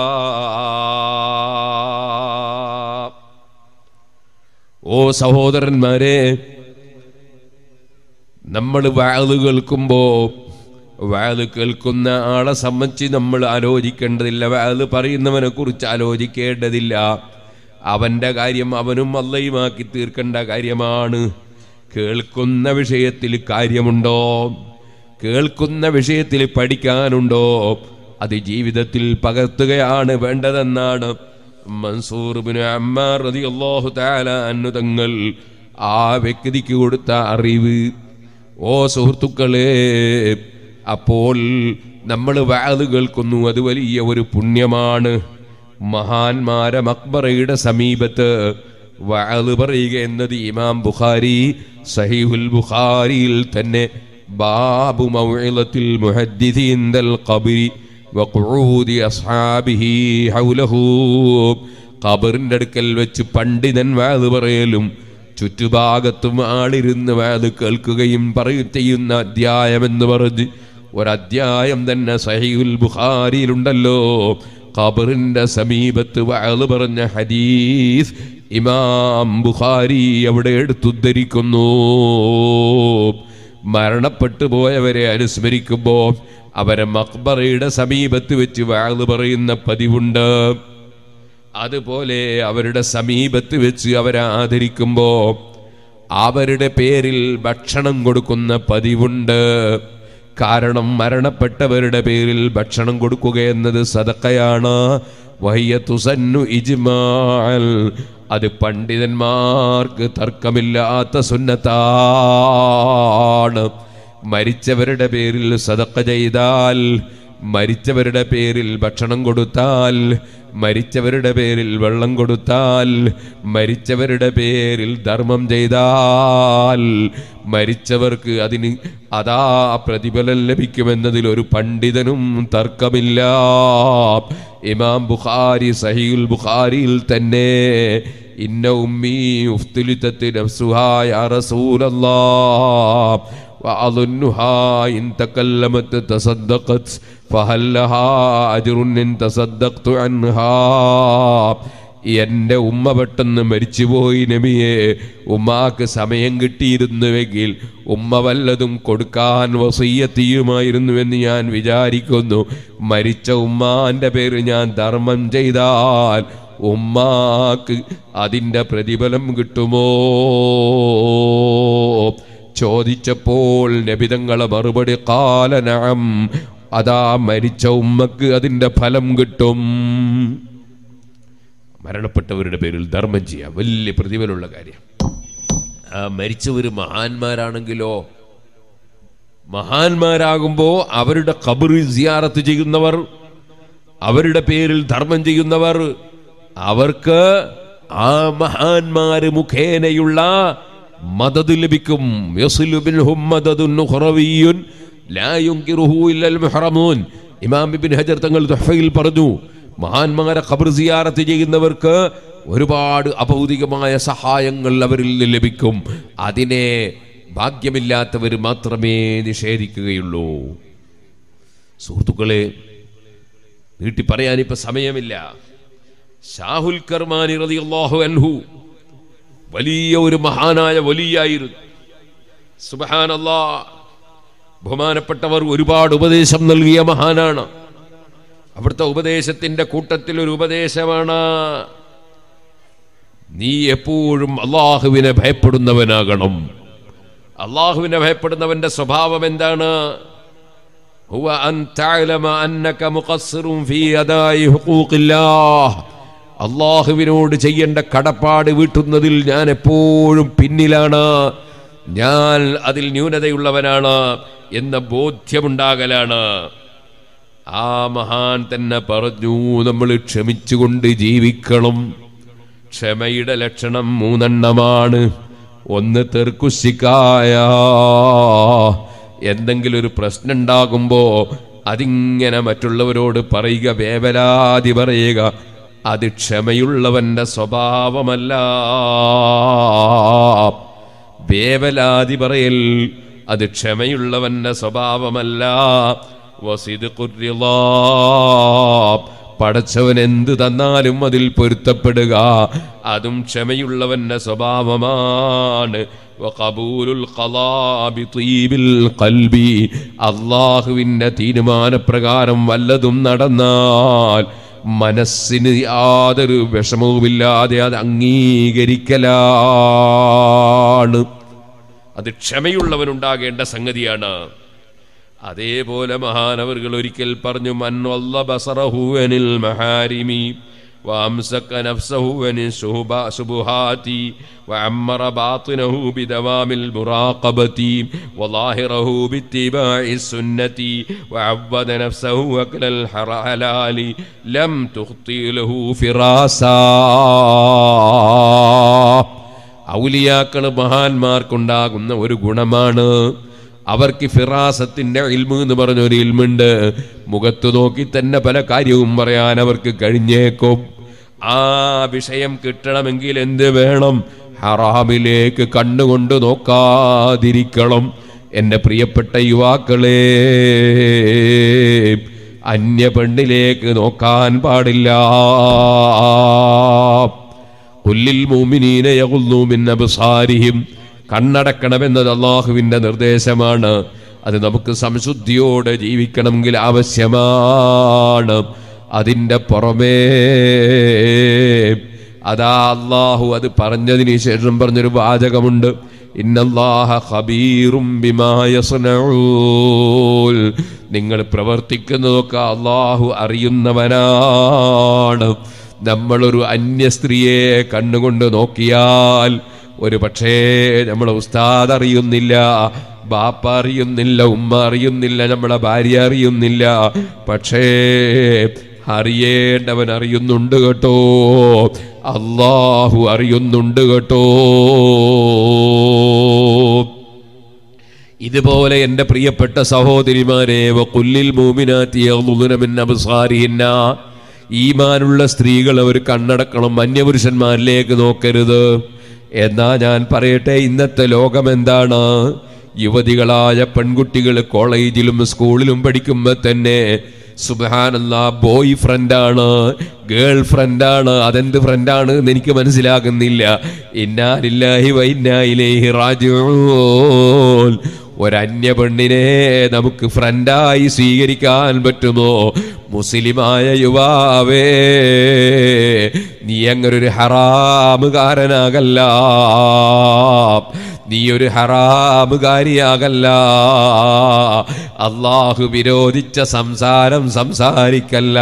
ഓ സഹോദരന്മാരെ നമ്മൾ വാത് കേൾക്കുമ്പോൾ വയത് കേൾക്കുന്ന ആളെ സംബന്ധിച്ച് നമ്മൾ ആലോചിക്കേണ്ടതില്ല വയത് പറയുന്നവനെ കുറിച്ച് ആലോചിക്കേണ്ടതില്ല അവൻ്റെ കാര്യം അവനും അല്ലയുമാക്കി തീർക്കേണ്ട കാര്യമാണ് കേൾക്കുന്ന വിഷയത്തിൽ കാര്യമുണ്ടോ കേൾക്കുന്ന വിഷയത്തിൽ പഠിക്കാനുണ്ടോ അത് ജീവിതത്തിൽ പകർത്തുകയാണ് വേണ്ടതെന്നാണ് മൻസൂർ ബിൻ അമ്മാർ റളിയല്ലാഹു തആല അന്നു തങ്ങൾ ആ വ്യക്തിക്ക് കൊടുത്ത അറിവ് ഓ സുഹൃത്തുക്കളെ അപ്പോൾ നമ്മൾ വാത് കേൾക്കുന്നു അത് വലിയ ഒരു പുണ്യമാണ് മഹാന്മാരെ മക്ബറയുടെ സമീപത്ത് വാത് പറയുക എന്നത് ഇമാം ബുഖാരി സഹീഹുൽ ബുഖാരിയിൽ തന്നെ ബാബു മൗഇളത്തിൽ മുഹദ്ദിദീൻ ഖബരി വഖുഊദി അസ്ഹാബിഹി ഹൗലഹു ഖബറിന്റെ അടുക്കൽ വെച്ച് പണ്ഡിതൻ വാത് പറയലും ചുറ്റുഭാഗത്തും ആളിരുന്ന് വാത് കേൾക്കുകയും പറയും ചെയ്യുന്ന അധ്യായം എന്ന് പറഞ്ഞ് ഒരധ്യായം തന്നെ സഹീഉൽ ബുഖാരിയിലുണ്ടല്ലോ ഖബറിന്റെ സമീപത്ത് വാത് പറഞ്ഞ ഹദീസ് ഇമാം ബുഖാരി അവിടെ എടുത്തുദ്ധരിക്കുന്നു മരണപ്പെട്ടു പോയവരെ അനുസ്മരിക്കുമ്പോൾ അവരെ മക്ബറയുടെ സമീപത്ത് വെച്ച് വാത് പറയുന്ന പതിവുണ്ട് അതുപോലെ അവരുടെ സമീപത്ത് വെച്ച് അവരെ ആദരിക്കുമ്പോ അവരുടെ പേരിൽ ഭക്ഷണം കൊടുക്കുന്ന പതിവുണ്ട് കാരണം മരണപ്പെട്ടവരുടെ പേരിൽ ഭക്ഷണം കൊടുക്കുക എന്നത് സദക്കയാണ് വയ്യത്തുസന്നു ഇജ്മാൽ അത് പണ്ഡിതന്മാർക്ക് തർക്കമില്ലാത്ത സുന്നത്താണ് മരിച്ചവരുടെ പേരിൽ സദക്ക ചെയ്താൽ മരിച്ചവരുടെ പേരിൽ ഭക്ഷണം കൊടുത്താൽ മരിച്ചവരുടെ പേരിൽ വെള്ളം കൊടുത്താൽ മരിച്ചവരുടെ പേരിൽ ധർമ്മം ചെയ്താൽ മരിച്ചവർക്ക് അതിന് അതാ പ്രതിഫലം ലഭിക്കുമെന്നതിൽ ഒരു പണ്ഡിതനും തർക്കമില്ല ഇമാം ബുഖാരി സഹീൽ ബുഖാരിയിൽ തന്നെ ഇന്ന ഉമ്മി ഉഫ്തുലിത്തത്ത് നഫ്സുഹാ യാ റസൂലല്ലാഹ് وأظنها إن تكلمت تصدقت فهل لها أجر إن تصدقت عنها എന്റെ ഉമ്മ പെട്ടെന്ന് മരിച്ചുപോയി നബിയെ ഉമ്മാക്ക് സമയം കിട്ടിയിരുന്നുവെങ്കിൽ ഉമ്മ വല്ലതും കൊടുക്കാൻ വസയ്യത്തിയുമായിരുന്നുവെന്ന് ഞാൻ വിചാരിക്കുന്നു മരിച്ച ഉമ്മാന്റെ പേര് ഞാൻ ധർമ്മം ചെയ്താൽ ഉമ്മാക്ക് അതിൻ്റെ പ്രതിഫലം കിട്ടുമോ ചോദിച്ചപ്പോൾ നബിതങ്ങളെ മറുപടി കാലനം അതാ മരിച്ച ഉമ്മക്ക് അതിന്റെ ഫലം കിട്ടും മരണപ്പെട്ടവരുടെ പേരിൽ ധർമ്മം ചെയ്യാം വലിയ പ്രതിഫലമുള്ള കാര്യം ആ മരിച്ചവർ മഹാന്മാരാണെങ്കിലോ മഹാന്മാരാകുമ്പോ അവരുടെ കബറി സിയാറത്ത് ചെയ്യുന്നവർ അവരുടെ പേരിൽ ധർമ്മം ചെയ്യുന്നവർ അവർക്ക് ആ മഹാന്മാര് മുഖേനയുള്ള മദത് ലഭിക്കും യസ്ലു ബിൽഹും മദദുൻ ഉഖറവിയ്യുൻ ലാ യുൻകിറുഹു ഇല്ലൽ മുഹറമൂൻ ഇമാം ഇബ്നു ഹജർ തങ്ങൾ തുഹഫയിൽ പറഞ്ഞു മഹാന്മാരെ ഖബർ സിയാറത്ത് ചെയ്യുന്നവർക്ക് ഒരുപാട് അഭൗതികമായ സഹായങ്ങൾ അവരിൽ നിന്ന് ലഭിക്കും അതിനെ ഭാഗ്യമില്ലാത്തവർ മാത്രമേ നിഷേധിക്കുകയുള്ളൂ സുഹൃത്തുക്കളെ നീട്ടി പറയാനിപ്പോ സമയമില്ല ഷാഹുൽ കർമാനി റളിയല്ലാഹു അൻഹു വലിയ ഒരു മഹാനായ വലിയായിരുന്നു സുബഹാനല്ലാ ബഹുമാനപ്പെട്ടവർ ഒരുപാട് ഉപദേശം നൽകിയ മഹാനാണ് അവിടുത്തെ ഉപദേശത്തിന്റെ കൂട്ടത്തിൽ ഒരു ഉപദേശമാണ് നീ എപ്പോഴും അള്ളാഹുവിനെ ഭയപ്പെടുന്നവനാകണം അള്ളാഹുവിനെ ഭയപ്പെടുന്നവന്റെ സ്വഭാവം എന്താണ് هو أن تعلم أنك مقصر في أداء حقوق الله അള്ളാഹുവിനോട് ചെയ്യേണ്ട കടപ്പാട് വീട്ടുന്നതിൽ ഞാൻ എപ്പോഴും പിന്നിലാണ് ഞാൻ അതിൽ ന്യൂനതയുള്ളവനാണ് എന്ന ബോധ്യമുണ്ടാകലാണ് ആ മഹാൻ തന്നെ പറഞ്ഞു നമ്മൾ ക്ഷമിച്ചുകൊണ്ട് ജീവിക്കണം ക്ഷമയുടെ ലക്ഷണം മൂന്നെണ്ണമാണ് ഒന്ന് തെർക്കുശിക്കായ എന്തെങ്കിലും ഒരു പ്രശ്നം ഉണ്ടാകുമ്പോ അതിങ്ങനെ മറ്റുള്ളവരോട് പറയുക വേവലാതി പറയുക അത് ക്ഷമയുള്ളവന്റെ സ്വഭാവമല്ല വേവലാതി പറയൽ അത് ക്ഷമയുള്ളവന്റെ സ്വഭാവമല്ല വസിദ് പടച്ചവൻ എന്ത് തന്നാലും അതിൽ പൊരുത്തപ്പെടുക അതും ക്ഷമയുള്ളവന്റെ സ്വഭാവമാണ് വഖബൂലുൽ ഖളാ ബിതീബിൽ ഖൽബി അള്ളാഹുവിൻ്റെ തീരുമാനപ്രകാരം വല്ലതും നടന്നാൽ മനസ്സിന് യാതൊരു വിഷമവുമില്ലാതെ അത് അംഗീകരിക്കലാണ് അത് ക്ഷമയുള്ളവനുണ്ടാകേണ്ട സംഗതിയാണ് അതേപോലെ മഹാനവറുകൾ ഒരിക്കൽ പറഞ്ഞു മൻവല്ല ബസറഹുവനിൽ മഹാരിമി وأمسك نفسه عن الشبهات وعمر باطنه بدوام المراقبة وظاهره باتباع السنة وعود نفسه أكل الحلال لم تخطي له فراسا ഔലിയാക്കൾ മഹാന്മാർക്കുണ്ടാകുന്ന ഒരു ഗുണമാണ് അവർക്ക് ഫിറാസത്തിന്റെ ഇൽമു എന്ന് പറഞ്ഞ ഒരു ഇൽമുണ്ട് മുഖത്ത് നോക്കി തന്നെ പല കാര്യവും പറയാൻ അവർക്ക് കഴിഞ്ഞേക്കും ആ വിഷയം കിട്ടണമെങ്കിൽ എന്ത് വേണം ഹറാമിലേക്ക് കണ്ണുകൊണ്ട് നോക്കാതിരിക്കണം എൻ്റെ പ്രിയപ്പെട്ട യുവാക്കളെ അന്യ പെണ്ണിലേക്ക് നോക്കാൻ പാടില്ല കുല്ലിൽ മൂമിനീന യകുന്നു മിൻ അബ്സാരിഹിം കണ്ണടക്കണമെന്നത് അള്ളാഹുവിൻ്റെ നിർദ്ദേശമാണ് അത് നമുക്ക് സംശുദ്ധിയോടെ ജീവിക്കണമെങ്കിൽ ആവശ്യമാണ് അതിൻ്റെ പുറമേ അതാ അള്ളാഹു അത് പറഞ്ഞതിന് ശേഷം പറഞ്ഞൊരു വാചകമുണ്ട് ഇന്നല്ലാഹ ഖബീറും ബിമാ യസ്നഊൽ നിങ്ങൾ പ്രവർത്തിക്കുന്നതൊക്കെ അള്ളാഹു അറിയുന്നവനാണ് നമ്മളൊരു അന്യ സ്ത്രീയെ കണ്ണുകൊണ്ട് നോക്കിയാൽ ഒരു പക്ഷേ നമ്മളെ ഉസ്താദ് അറിയുന്നില്ല ബാപ്പ അറിയുന്നില്ല ഉമ്മ അറിയുന്നില്ല നമ്മളെ ഭാര്യ അറിയുന്നില്ല പക്ഷേ അറിയേണ്ടവൻ അറിയുന്നുണ്ട് കേട്ടോ അള്ളാഹു അറിയുന്നുണ്ട് കേട്ടോ ഇതുപോലെ എൻ്റെ പ്രിയപ്പെട്ട സഹോദരിമാരെ കുല്ലിൽ മൂമിനാത്തിയുന്ന ഈമാനുള്ള സ്ത്രീകൾ അവർ കണ്ണടക്കണം അന്യപുരുഷന്മാരിലേക്ക് നോക്കരുത് എന്നാ ഞാൻ പറയട്ടെ ഇന്നത്തെ ലോകം എന്താണ് യുവതികളായ പെൺകുട്ടികൾ കോളേജിലും സ്കൂളിലും പഠിക്കുമ്പോൾ തന്നെ സുബാനല്ല ബോയ് ഫ്രണ്ടാണ് ഗേൾ ഫ്രണ്ടാണ് അതെന്ത് ഫ്രണ്ടാണ് എന്ന് എനിക്ക് മനസ്സിലാകുന്നില്ല ഇന്നാലില്ലാഹി വൈന്നായിലേഹി റാജൂൻ ഒരന്യ പെണ്ണിനെ നമുക്ക് ഫ്രണ്ടായി സ്വീകരിക്കാൻ പറ്റുമോ മുസ്ലിമായ യുവാവേ നീ അങ്ങനൊരു ഹറാമുകാരനാകല്ല നീ ഒരു ഹറാമുകാരിയാകല്ല അള്ളാഹു വിരോധിച്ച സംസാരം സംസാരിക്കല്ല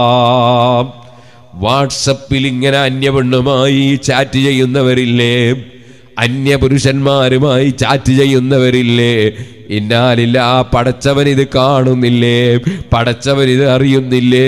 വാട്സപ്പിൽ ഇങ്ങനെ അന്യപെണ്ണുമായി ചാറ്റ് ചെയ്യുന്നവരില്ലേ അന്യപുരുഷന്മാരുമായി ചാറ്റ് ചെയ്യുന്നവരില്ലേ ഇന്നാലില്ല ആ പടച്ചവൻ ഇത് കാണുന്നില്ലേ പടച്ചവൻ ഇത് അറിയുന്നില്ലേ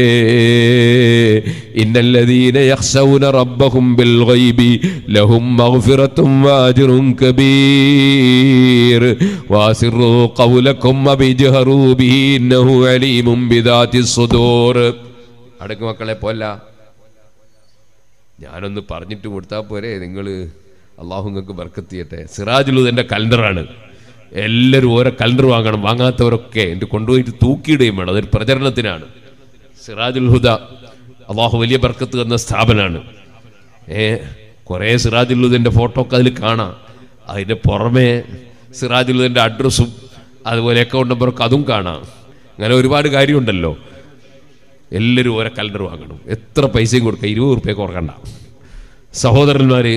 ഇന്നല്ലദീന യഖ്ശൗന റബ്ബഹും ബിൽ ഗൈബി ലഹും മഗ്ഫിറത്തും വാജ്റുൻ കബീർ വാസിറു ഖൗലക്കും വബിജ്ഹറു ബിഹി ഇന്നഹു അലീമും ബിദാതി സുദൂർ അടക്ക് മക്കളെ പോല്ല ഞാനൊന്ന് പറഞ്ഞിട്ട് കൊടുത്താൽ പോരെ നിങ്ങൾ അള്ളാഹു നിങ്ങൾക്ക് ബർക്കത്തിയട്ടെ സിറാജുലുദൻ്റെ കലണ്ടറാണ് എല്ലാവരും ഓരോ കലണ്ടർ വാങ്ങണം വാങ്ങാത്തവരൊക്കെ എൻ്റെ കൊണ്ടുപോയിട്ട് തൂക്കിയിടുകയും വേണം അതൊരു പ്രചരണത്തിനാണ് സിറാജുൽ ഹുദ അള്ളാഹു വലിയ ബർക്കത്ത് തന്ന സ്ഥാപനമാണ് ഏ കുറേ സിറാജുല്ലുദൻ്റെ ഫോട്ടോ ഒക്കെ അതിൽ കാണാം അതിൻ്റെ പുറമെ സിറാജുല്ലുദൻ്റെ അഡ്രസ്സും അതുപോലെ അക്കൗണ്ട് നമ്പറൊക്കെ അതും കാണാം അങ്ങനെ ഒരുപാട് കാര്യമുണ്ടല്ലോ എല്ലാവരും ഓരോ കലണ്ടർ വാങ്ങണം എത്ര പൈസയും കൊടുക്കുക ഇരുപത് റുപ്യക്ക് കുറക്കണ്ട സഹോദരന്മാരെ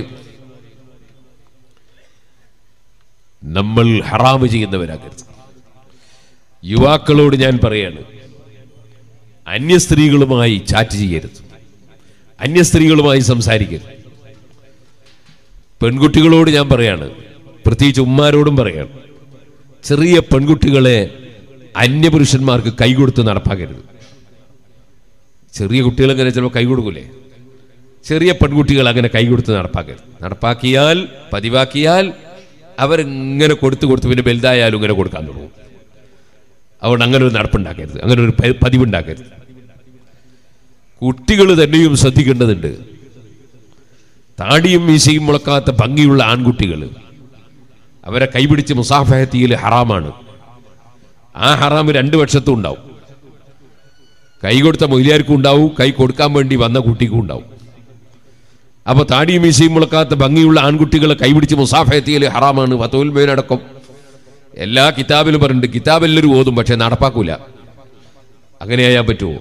നമ്മൾ ഹറാമ് ചെയ്യുന്നവരാകരുത് യുവാക്കളോട് ഞാൻ പറയാണ് അന്യ സ്ത്രീകളുമായി ചാറ്റ് ചെയ്യരുത് അന്യ സ്ത്രീകളുമായി സംസാരിക്കരുത് പെൺകുട്ടികളോട് ഞാൻ പറയാണ് പ്രത്യേകിച്ച് ഉമ്മാരോടും പറയാണ് ചെറിയ പെൺകുട്ടികളെ അന്യപുരുഷന്മാർക്ക് കൈകൊടുത്ത് നടപ്പാക്കരുത് ചെറിയ കുട്ടികൾ അങ്ങനെ ചിലപ്പോൾ കൈ കൊടുക്കൂലേ ചെറിയ പെൺകുട്ടികൾ അങ്ങനെ കൈ കൊടുത്ത് നടപ്പാക്കരുത് നടപ്പാക്കിയാൽ പതിവാക്കിയാൽ അവരിങ്ങനെ കൊടുത്ത് കൊടുത്ത് പിന്നെ വലുതായാലും ഇങ്ങനെ കൊടുക്കാൻ തുടങ്ങും അതുകൊണ്ട് അങ്ങനെ ഒരു നടപ്പുണ്ടാക്കരുത് അങ്ങനെ ഒരു പ- പതിവുണ്ടാക്കരുത് കുട്ടികൾ തന്നെയും ശ്രദ്ധിക്കേണ്ടതുണ്ട് താടിയും മീശയും മുളക്കാത്ത ഭംഗിയുള്ള ആൺകുട്ടികൾ അവരെ കൈപിടിച്ച് മുസാഫഹത്തിയിൽ ഹറാമാണ് ആ ഹറാം രണ്ട് പക്ഷത്തും ഉണ്ടാവും കൈ കൊടുത്ത മൊയിലാർക്കും ഉണ്ടാവും കൈ കൊടുക്കാൻ വേണ്ടി വന്ന കുട്ടിക്കും ഉണ്ടാവും അപ്പൊ താടിയും മീശയും മുളക്കാത്ത ഭംഗിയുള്ള ആൺകുട്ടികളെ കൈപിടിച്ച് മുസാഫയത്തിയിൽ ഹറാമാണ് വത്തോൽമേനടക്കം എല്ലാ കിതാബിലും പറഞ്ഞിട്ടുണ്ട് കിതാബ് എല്ലാവരും ഓതും പക്ഷെ നടപ്പാക്കൂല അങ്ങനെ ചെയ്യാൻ പറ്റുമോ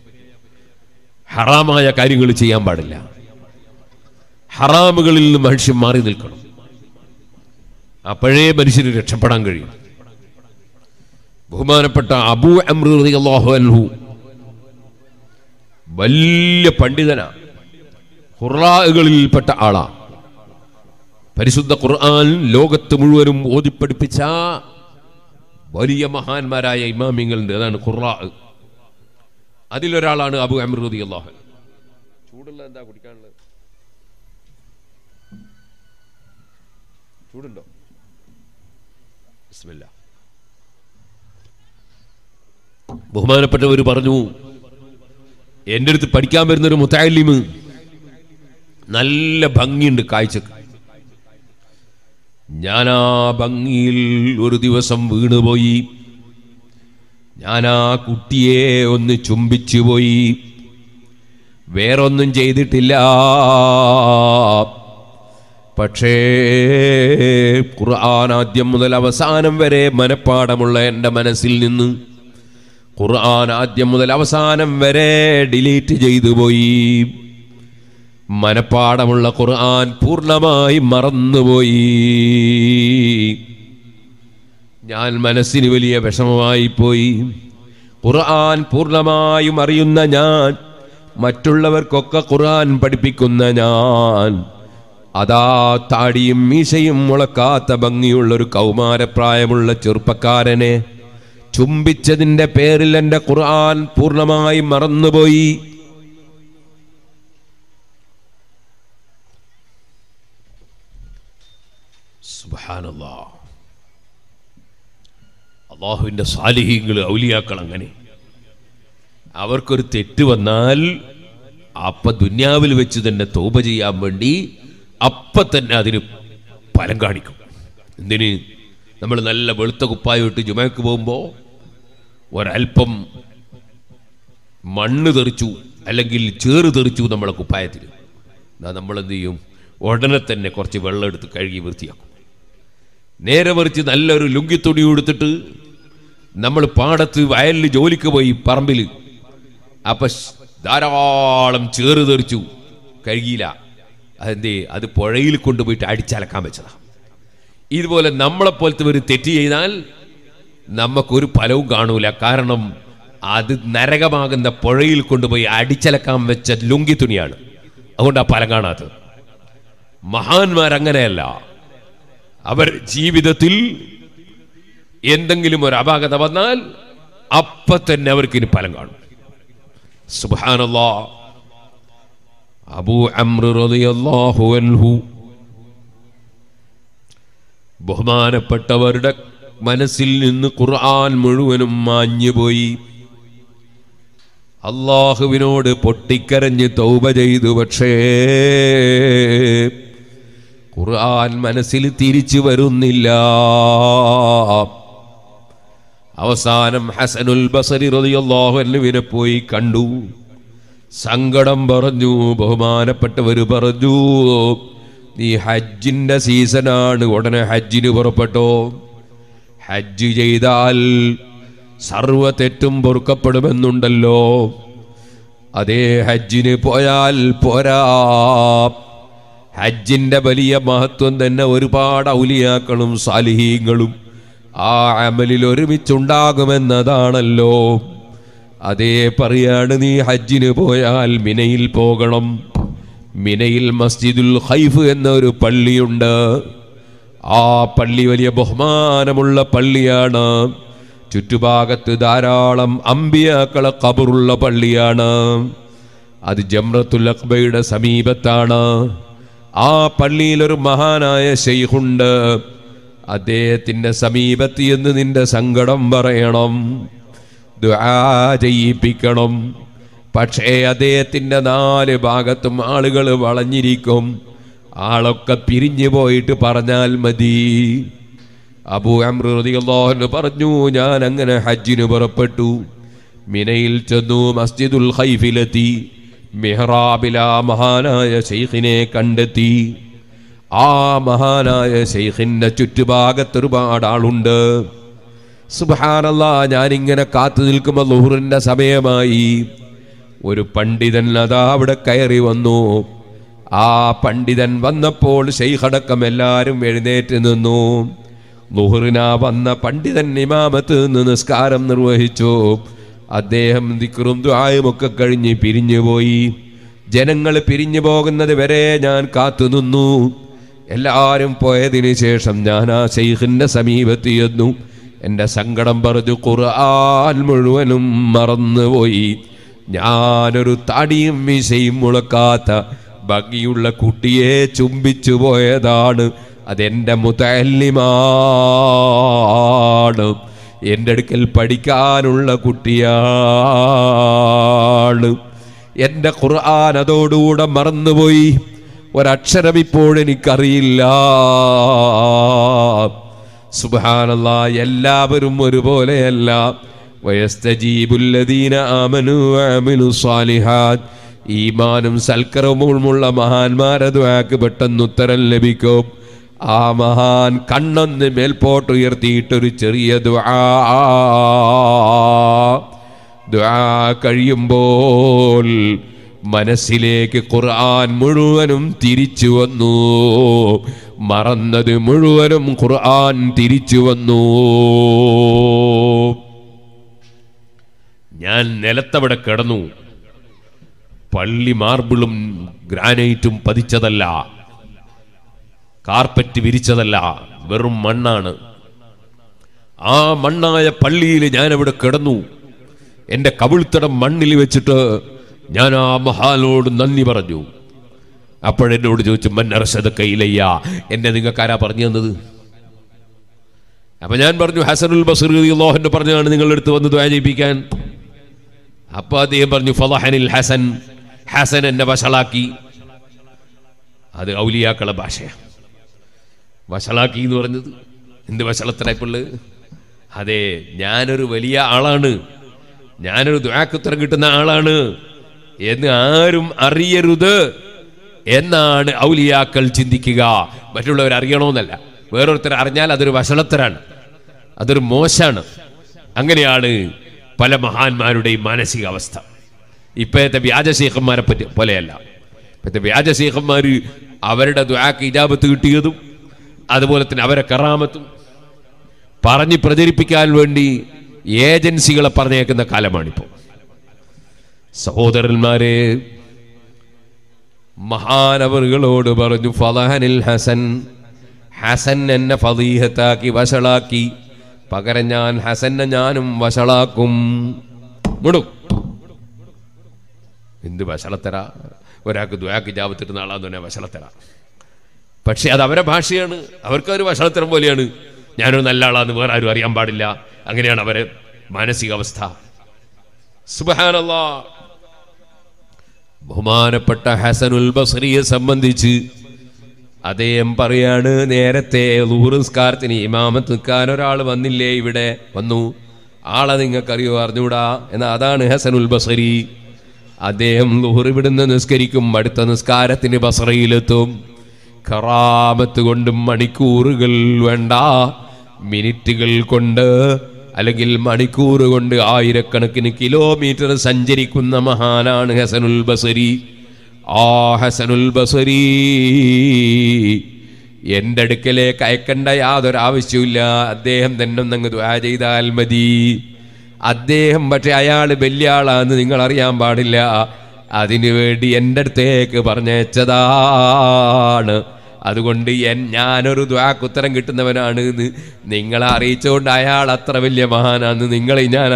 ഹറാമായ കാര്യങ്ങൾ ചെയ്യാൻ പാടില്ല ഹറാമുകളിൽ നിന്ന് മനുഷ്യൻ മാറി നിൽക്കണം അപ്പോഴേ മനുഷ്യന് രക്ഷപ്പെടാൻ കഴിയും ബഹുമാനപ്പെട്ട അബൂ അമ്രു റളിയല്ലാഹു അൻഹു വലിയ പണ്ഡിതനാ ഖുറാകളിൽപ്പെട്ട ആളാ പരിശുദ്ധ ഖുർആൻ ലോകത്ത് മുഴുവനും ഓതിപ്പടിപ്പിച്ച വലിയ മഹാന്മാരായ ഇമാമിങ്ങളുണ്ട് അതാണ് ഖുറാ അതിലൊരാളാണ് അബു അമ്രു റളിയല്ലാഹു അൻഹു ചൂടുള്ള എന്താ കുടിക്കാനുള്ളത് ചൂടുണ്ടോ ബിസ്മില്ലാ ബഹുമാനപ്പെട്ടവർ പറഞ്ഞു എൻ്റെ അടുത്ത് പഠിക്കാൻ വരുന്നൊരു മുത്താലിമ് നല്ല ഭംഗിയുണ്ട് കാഴ്ചക്ക് ഞാൻ ആ ഭംഗിയിൽ ഒരു ദിവസം വീണുപോയി ഞാൻ ആ കുട്ടിയെ ഒന്ന് ചുംബിച്ചു പോയി വേറൊന്നും ചെയ്തിട്ടില്ല പക്ഷേ ഖുർആൻ ആദ്യം മുതൽ അവസാനം വരെ മനപ്പാടമുള്ള എൻ്റെ മനസ്സിൽ നിന്ന് ഖുർആൻ ആദ്യം മുതൽ അവസാനം വരെ ഡിലീറ്റ് ചെയ്തു പോയി മനപ്പാടമുള്ള ഖുർആൻ പൂർണ്ണമായി മറന്നുപോയി ഞാൻ മനസ്സിന് വലിയ വിഷമമായി പോയി ഖുർആൻ പൂർണ്ണമായും അറിയുന്ന ഞാൻ മറ്റുള്ളവർക്കൊക്കെ ഖുർആൻ പഠിപ്പിക്കുന്ന ഞാൻ അതാ താടിയും മീശയും മുളക്കാത്ത ഭംഗിയുള്ള ഒരു കൗമാരപ്രായമുള്ള ചെറുപ്പക്കാരനെ ചുംബിച്ചതിന്റെ പേരിൽ എൻ്റെ ഖുർആൻ പൂർണ്ണമായി മറന്നുപോയി സുബ്ഹാനല്ലാ അള്ളാഹുവിൻ്റെ സാലിഹ്യങ്ങൾ ഔലിയാക്കൾ അങ്ങനെ അവർക്കൊരു തെറ്റ് വന്നാൽ അപ്പ ദുന്യാവിൽ വെച്ച് തന്നെ തോപ ചെയ്യാൻ വേണ്ടി അപ്പ തന്നെ അതിന് ഫലം കാണിക്കും എന്തിന് നമ്മൾ നല്ല വെളുത്ത കുപ്പായിട്ട് ജുമയ്ക്ക് പോകുമ്പോൾ ഒരല്പം മണ്ണ് തെറിച്ചു അല്ലെങ്കിൽ ചേറ് തെറിച്ചു നമ്മളെ കുപ്പായത്തിൽ എന്നാ നമ്മൾ എന്ത് ചെയ്യും ഉടനെ തന്നെ കുറച്ച് വെള്ളം എടുത്ത് കഴുകി വൃത്തിയാക്കും നേരെ മറിച്ച് നല്ലൊരു ലുങ്കിത്തുണി കൊടുത്തിട്ട് നമ്മൾ പാടത്ത് വയലിൽ ജോലിക്ക് പോയി പറമ്പിൽ അപ്പൊ സ് ധാരാളം ചേറ് തെറിച്ചു കഴുകിയില്ല അതെന്തേ അത് പുഴയിൽ കൊണ്ടുപോയിട്ട് അടിച്ചലക്കാൻ വെച്ചതാ ഇതുപോലെ നമ്മളെപ്പോലത്തെ ഒരു തെറ്റ് ചെയ്താൽ നമുക്കൊരു ഫലവും കാണൂല കാരണം അത് നരകമാകുന്ന പുഴയിൽ കൊണ്ടുപോയി അടിച്ചലക്കാൻ വെച്ച ലുങ്കി തുണിയാണ് അതുകൊണ്ട് ആ ഫലം കാണാത്തത് മഹാന്മാർ അങ്ങനെയല്ല അവർ ജീവിതത്തിൽ എന്തെങ്കിലും ഒരു അപാകത വന്നാൽ അപ്പൊ തന്നെ അവർക്ക് ഇനി ഫലം കാണും സുബാനല്ലാ അബൂ അമ്രു റളിയല്ലാഹു അൻഹു ബഹുമാനപ്പെട്ടവരുടെ മനസ്സിൽ നിന്ന് ഖുർആൻ മുഴുവനും മാഞ്ഞുപോയി അള്ളാഹുവിനോട് പൊട്ടിക്കരഞ്ഞ് തൗബ ചെയ്തു പക്ഷേ ഖുർആൻ മനസ്സിൽ തിരിച്ചു വരുന്നില്ല അവസാനം ഹസനുൽ ബസരി റളിയല്ലാഹു അൻഹുവിനെ പോയി കണ്ടു സങ്കടം പറഞ്ഞു ബഹുമാനപ്പെട്ടവർ പറഞ്ഞു നീ ഹജ്ജിന്റെ സീസണാണ് ഉടനെ ഹജ്ജിന് പുറപ്പെട്ടോ ഹജ്ജ് ചെയ്താൽ സർവ തെറ്റും പൊറുക്കപ്പെടുമെന്നുണ്ടല്ലോ അതേ ഹജ്ജിന് പോയാൽ പോരാ ഹജ്ജിന്റെ വലിയ മഹത്വം തന്നെ ഒരുപാട് ഔലിയാക്കളും സാലിഹീങ്ങളും ആ അമലിൽ ഒരുമിച്ചുണ്ടാകുമെന്നതാണല്ലോ അതേ പറയാണ് നീ ഹജ്ജിന് പോയാൽ മിനയിൽ പോകണം മിനയിൽ മസ്ജിദുൽ ഖൈഫ് എന്ന ഒരു പള്ളിയുണ്ട് ആ പള്ളി വലിയ ബഹുമാനമുള്ള പള്ളിയാണ് ചുറ്റുഭാഗത്ത് ധാരാളം അമ്പിയാക്കളെ കബറുള്ള പള്ളിയാണ് അത് ജംറത്തുൽ അക്ബയുടെ സമീപത്താണ് ആ പള്ളിയിൽ ഒരു മഹാനായ ഷെയ്ഖുണ്ട് അദ്ദേഹത്തിന്റെ സമീപത്ത് എന്ന് നിന്റെ സങ്കടം പറയണം ദുആ ചെയ്യിപ്പിക്കണം പക്ഷേ അദ്ദേഹത്തിന്റെ നാല് ഭാഗത്തും ആളുകൾ വളഞ്ഞിരിക്കും ആളൊക്കെ പിരിഞ്ഞു പോയിട്ട് പറഞ്ഞാൽ മതി അബൂ അമ്രു റളിയല്ലാഹു പറഞ്ഞു ഞാൻ അങ്ങനെ ഹജ്ജിന് പുറപ്പെട്ടു മിനയിൽ ചെന്നു മസ്ജിദുൽ ഖൈഫിലെത്തി മെഹ്റാബില മഹാനായ ശൈഖിനെ കണ്ടെത്തി ആ മഹാനായ ശൈഖിന്റെ ചുറ്റുഭാഗത്ത് ഒരുപാട് ആളുണ്ട് സുബാനല്ല ഞാനിങ്ങനെ കാത്തു നിൽക്കുമ്പോൾ ലുഹറിന്റെ സമയമായി ഒരു പണ്ഡിതൻ അതാ അവിടെ കയറി വന്നു ആ പണ്ഡിതൻ വന്നപ്പോൾ ശൈഖടക്കം എല്ലാവരും എഴുന്നേറ്റ് നിന്നു ലുഹറിന വന്ന പണ്ഡിതൻ ഇമാമത്ത് നിന്ന് നിസ്കാരം നിർവഹിച്ചു അദ്ദേഹം ദിക്റും ദ്വായും ഒക്കെ കഴിഞ്ഞ് പിരിഞ്ഞുപോയി ജനങ്ങൾ പിരിഞ്ഞു പോകുന്നത് വരെ ഞാൻ കാത്തു നിന്നു എല്ലാവരും പോയതിനു ശേഷം ഞാൻ ആ ശൈഖിന്റെ സമീപത്ത് ചെന്നു എൻ്റെ സങ്കടം പറഞ്ഞു ഖുർആൻ മുഴുവനും മറന്നുപോയി ഞാനൊരു താടിയും മീശയും മുളക്കാത്ത ഭംഗിയുള്ള കുട്ടിയെ ചുംബിച്ചു പോയതാണ് അതെൻ്റെ മുത്തല്ലിമാണ് എൻ്റെ അടുക്കൽ പഠിക്കാനുള്ള കുട്ടിയാണ് എൻ്റെ ഖുർആൻ അതോടുകൂടെ മറന്നുപോയി ഒരക്ഷരം ഇപ്പോഴെനിക്കറിയില്ല സുബാനല്ല എല്ലാവരും ഒരുപോലെയല്ല വയസ്തജീബുല്ലദീന ആമനു വഅമിലു സാലിഹാത്ത് ഈമാനും സൽക്കരവുമുള്ള മഹാന്മാരതുവാക്ക് പെട്ടെന്ന് ഉത്തരം ലഭിക്കും ആ മഹാൻ കണ്ണൊന്ന് മേൽപോട്ടുയർത്തിയിട്ടൊരു ചെറിയ ദുആ ദുആ കഴിയുമ്പോൾ മനസ്സിലേക്ക് ഖുർആൻ മുഴുവനും തിരിച്ചു വന്നു മറന്നത് മുഴുവനും ഖുർആൻ തിരിച്ചു വന്നു ഞാൻ നിലത്തവിടെ കിടന്നു പള്ളി മാർബിളും ഗ്രാനൈറ്റും പതിച്ചതല്ല കാർപ്പറ്റ് വിരിച്ചതല്ല വെറും മണ്ണാണ് ആ മണ്ണായ പള്ളിയിൽ ഞാൻ അവിടെ കിടന്നു എൻ്റെ കവിൾത്തടം മണ്ണിൽ വെച്ചിട്ട് ഞാൻ ആ മഹാനോട് നന്ദി പറഞ്ഞു അപ്പോഴെന്നോട് ചോദിച്ചു മന്നറശത കയ്യിലയ്യ എന്നെ നിങ്ങൾക്ക് ആരാ പറഞ്ഞു തന്നത് അപ്പൊ ഞാൻ പറഞ്ഞു ഹസനുൽ ബസീർ അള്ളാഹുന്റെ പറഞ്ഞാണ് നിങ്ങളുടെ അടുത്ത് വന്ന് ദ്വാജയിപ്പിക്കാൻ അപ്പൊ അദ്ദേഹം പറഞ്ഞു ഫലഹനിൽ ഹസൻ ഹസൻ എന്നെ വഷളാക്കി അത് ഔലിയാക്കളെ ഭാഷയാണ് വഷളാക്കി എന്ന് പറഞ്ഞത് എന്ത് വഷളത്തരായിപ്പുള്ളു അതെ ഞാനൊരു വലിയ ആളാണ് ഞാനൊരു ദ്വാക്കുത്തരം കിട്ടുന്ന ആളാണ് എന്ന് ആരും അറിയരുത് എന്നാണ് ഔലിയാക്കൾ ചിന്തിക്കുക മറ്റുള്ളവർ അറിയണമെന്നല്ല വേറൊരുത്തർ അറിഞ്ഞാൽ അതൊരു വഷളത്തരാണ് അതൊരു മോശാണ് അങ്ങനെയാണ് പല മഹാന്മാരുടെയും മാനസികാവസ്ഥ ഇപ്പോഴത്തെ വ്യാജശേഖന്മാരെ പറ്റി പോലെയല്ല ഇപ്പോഴത്തെ വ്യാജശേഖന്മാർ അവരുടെ ദ്വാക്ക് ഇജാബത്ത് കിട്ടിയതും അതുപോലെ തന്നെ അവരെ കറാമത്തും പറഞ്ഞ് പ്രചരിപ്പിക്കാൻ വേണ്ടി ഏജൻസികളെ പറഞ്ഞേക്കുന്ന കാലമാണിപ്പോൾ സഹോദരന്മാരെ മഹാനവറുകളോട് പറഞ്ഞു ഫലഹനിൽ ഹസൻ ഹസൻ എന്നെ ഫതീഹത്താക്കി വഷളാക്കി പകരം ഞാൻ ഹസനെ ഞാനും വഷളാക്കും മുടും എന്ത് വഷളത്തര ഒരാൾക്ക് ദ്വാക്ക് ജാപത്തിട്ട് നാളാന്ന് പറഞ്ഞാൽ വഷളത്തര പക്ഷെ അത് അവരെ ഭാഷയാണ് അവർക്കൊരു വഷളത്തരം പോലെയാണ് ഞാനൊരു നല്ല ആളാന്ന് വേറെ ആരും അറിയാൻ പാടില്ല അങ്ങനെയാണ് അവരെ മാനസികാവസ്ഥ സുബഹാനല്ലാ ബഹുമാനപ്പെട്ട ഹസനുൽ ബസറിയെ സംബന്ധിച്ച് അദ്ദേഹം പറയാണ് നേരത്തെ ലൂറിസ്കാരത്തിന് ഇമാമത്ത് നിൽക്കാൻ ഒരാൾ വന്നില്ലേ ഇവിടെ വന്നു ആളെ നിങ്ങൾക്കറിയോ അറിഞ്ഞൂടാ എന്നാ അതാണ് ഹസനുൽ ബസരി അദ്ദേഹം ലുഹർ ഇവിടുന്ന് നിസ്കരിക്കും അടുത്ത നിസ്കാരത്തിന് ബസറയിലെത്തും കറാമത്ത് കൊണ്ടും മണിക്കൂറുകൾ വേണ്ട മിനിറ്റുകൾ കൊണ്ട് അല്ലെങ്കിൽ മണിക്കൂർ കൊണ്ട് ആയിരക്കണക്കിന് കിലോമീറ്റർ സഞ്ചരിക്കുന്ന മഹാനാണ് ഹസനുൽ ബസരി ആ ഹസനുൽ ബസരി എൻ്റെ അടുക്കലേക്ക് അയക്കേണ്ട യാതൊരു ആവശ്യമില്ല അദ്ദേഹം തന്നെ ഒന്നങ്ങ് ദ്വാ ചെയ്താൽ മതി അദ്ദേഹം പക്ഷെ അയാൾ വലിയ ആളാന്ന് നിങ്ങൾ അറിയാൻ പാടില്ല അതിനു വേണ്ടി എൻ്റെ അടുത്തേക്ക് പറഞ്ഞയച്ചതാണ് അതുകൊണ്ട് എൻ ഞാനൊരു ദ്വാക്കുത്തരം കിട്ടുന്നവനാണ് എന്ന് നിങ്ങളെ അറിയിച്ചുകൊണ്ട് അയാൾ അത്ര വലിയ മഹാനാന്ന് നിങ്ങളെ ഞാൻ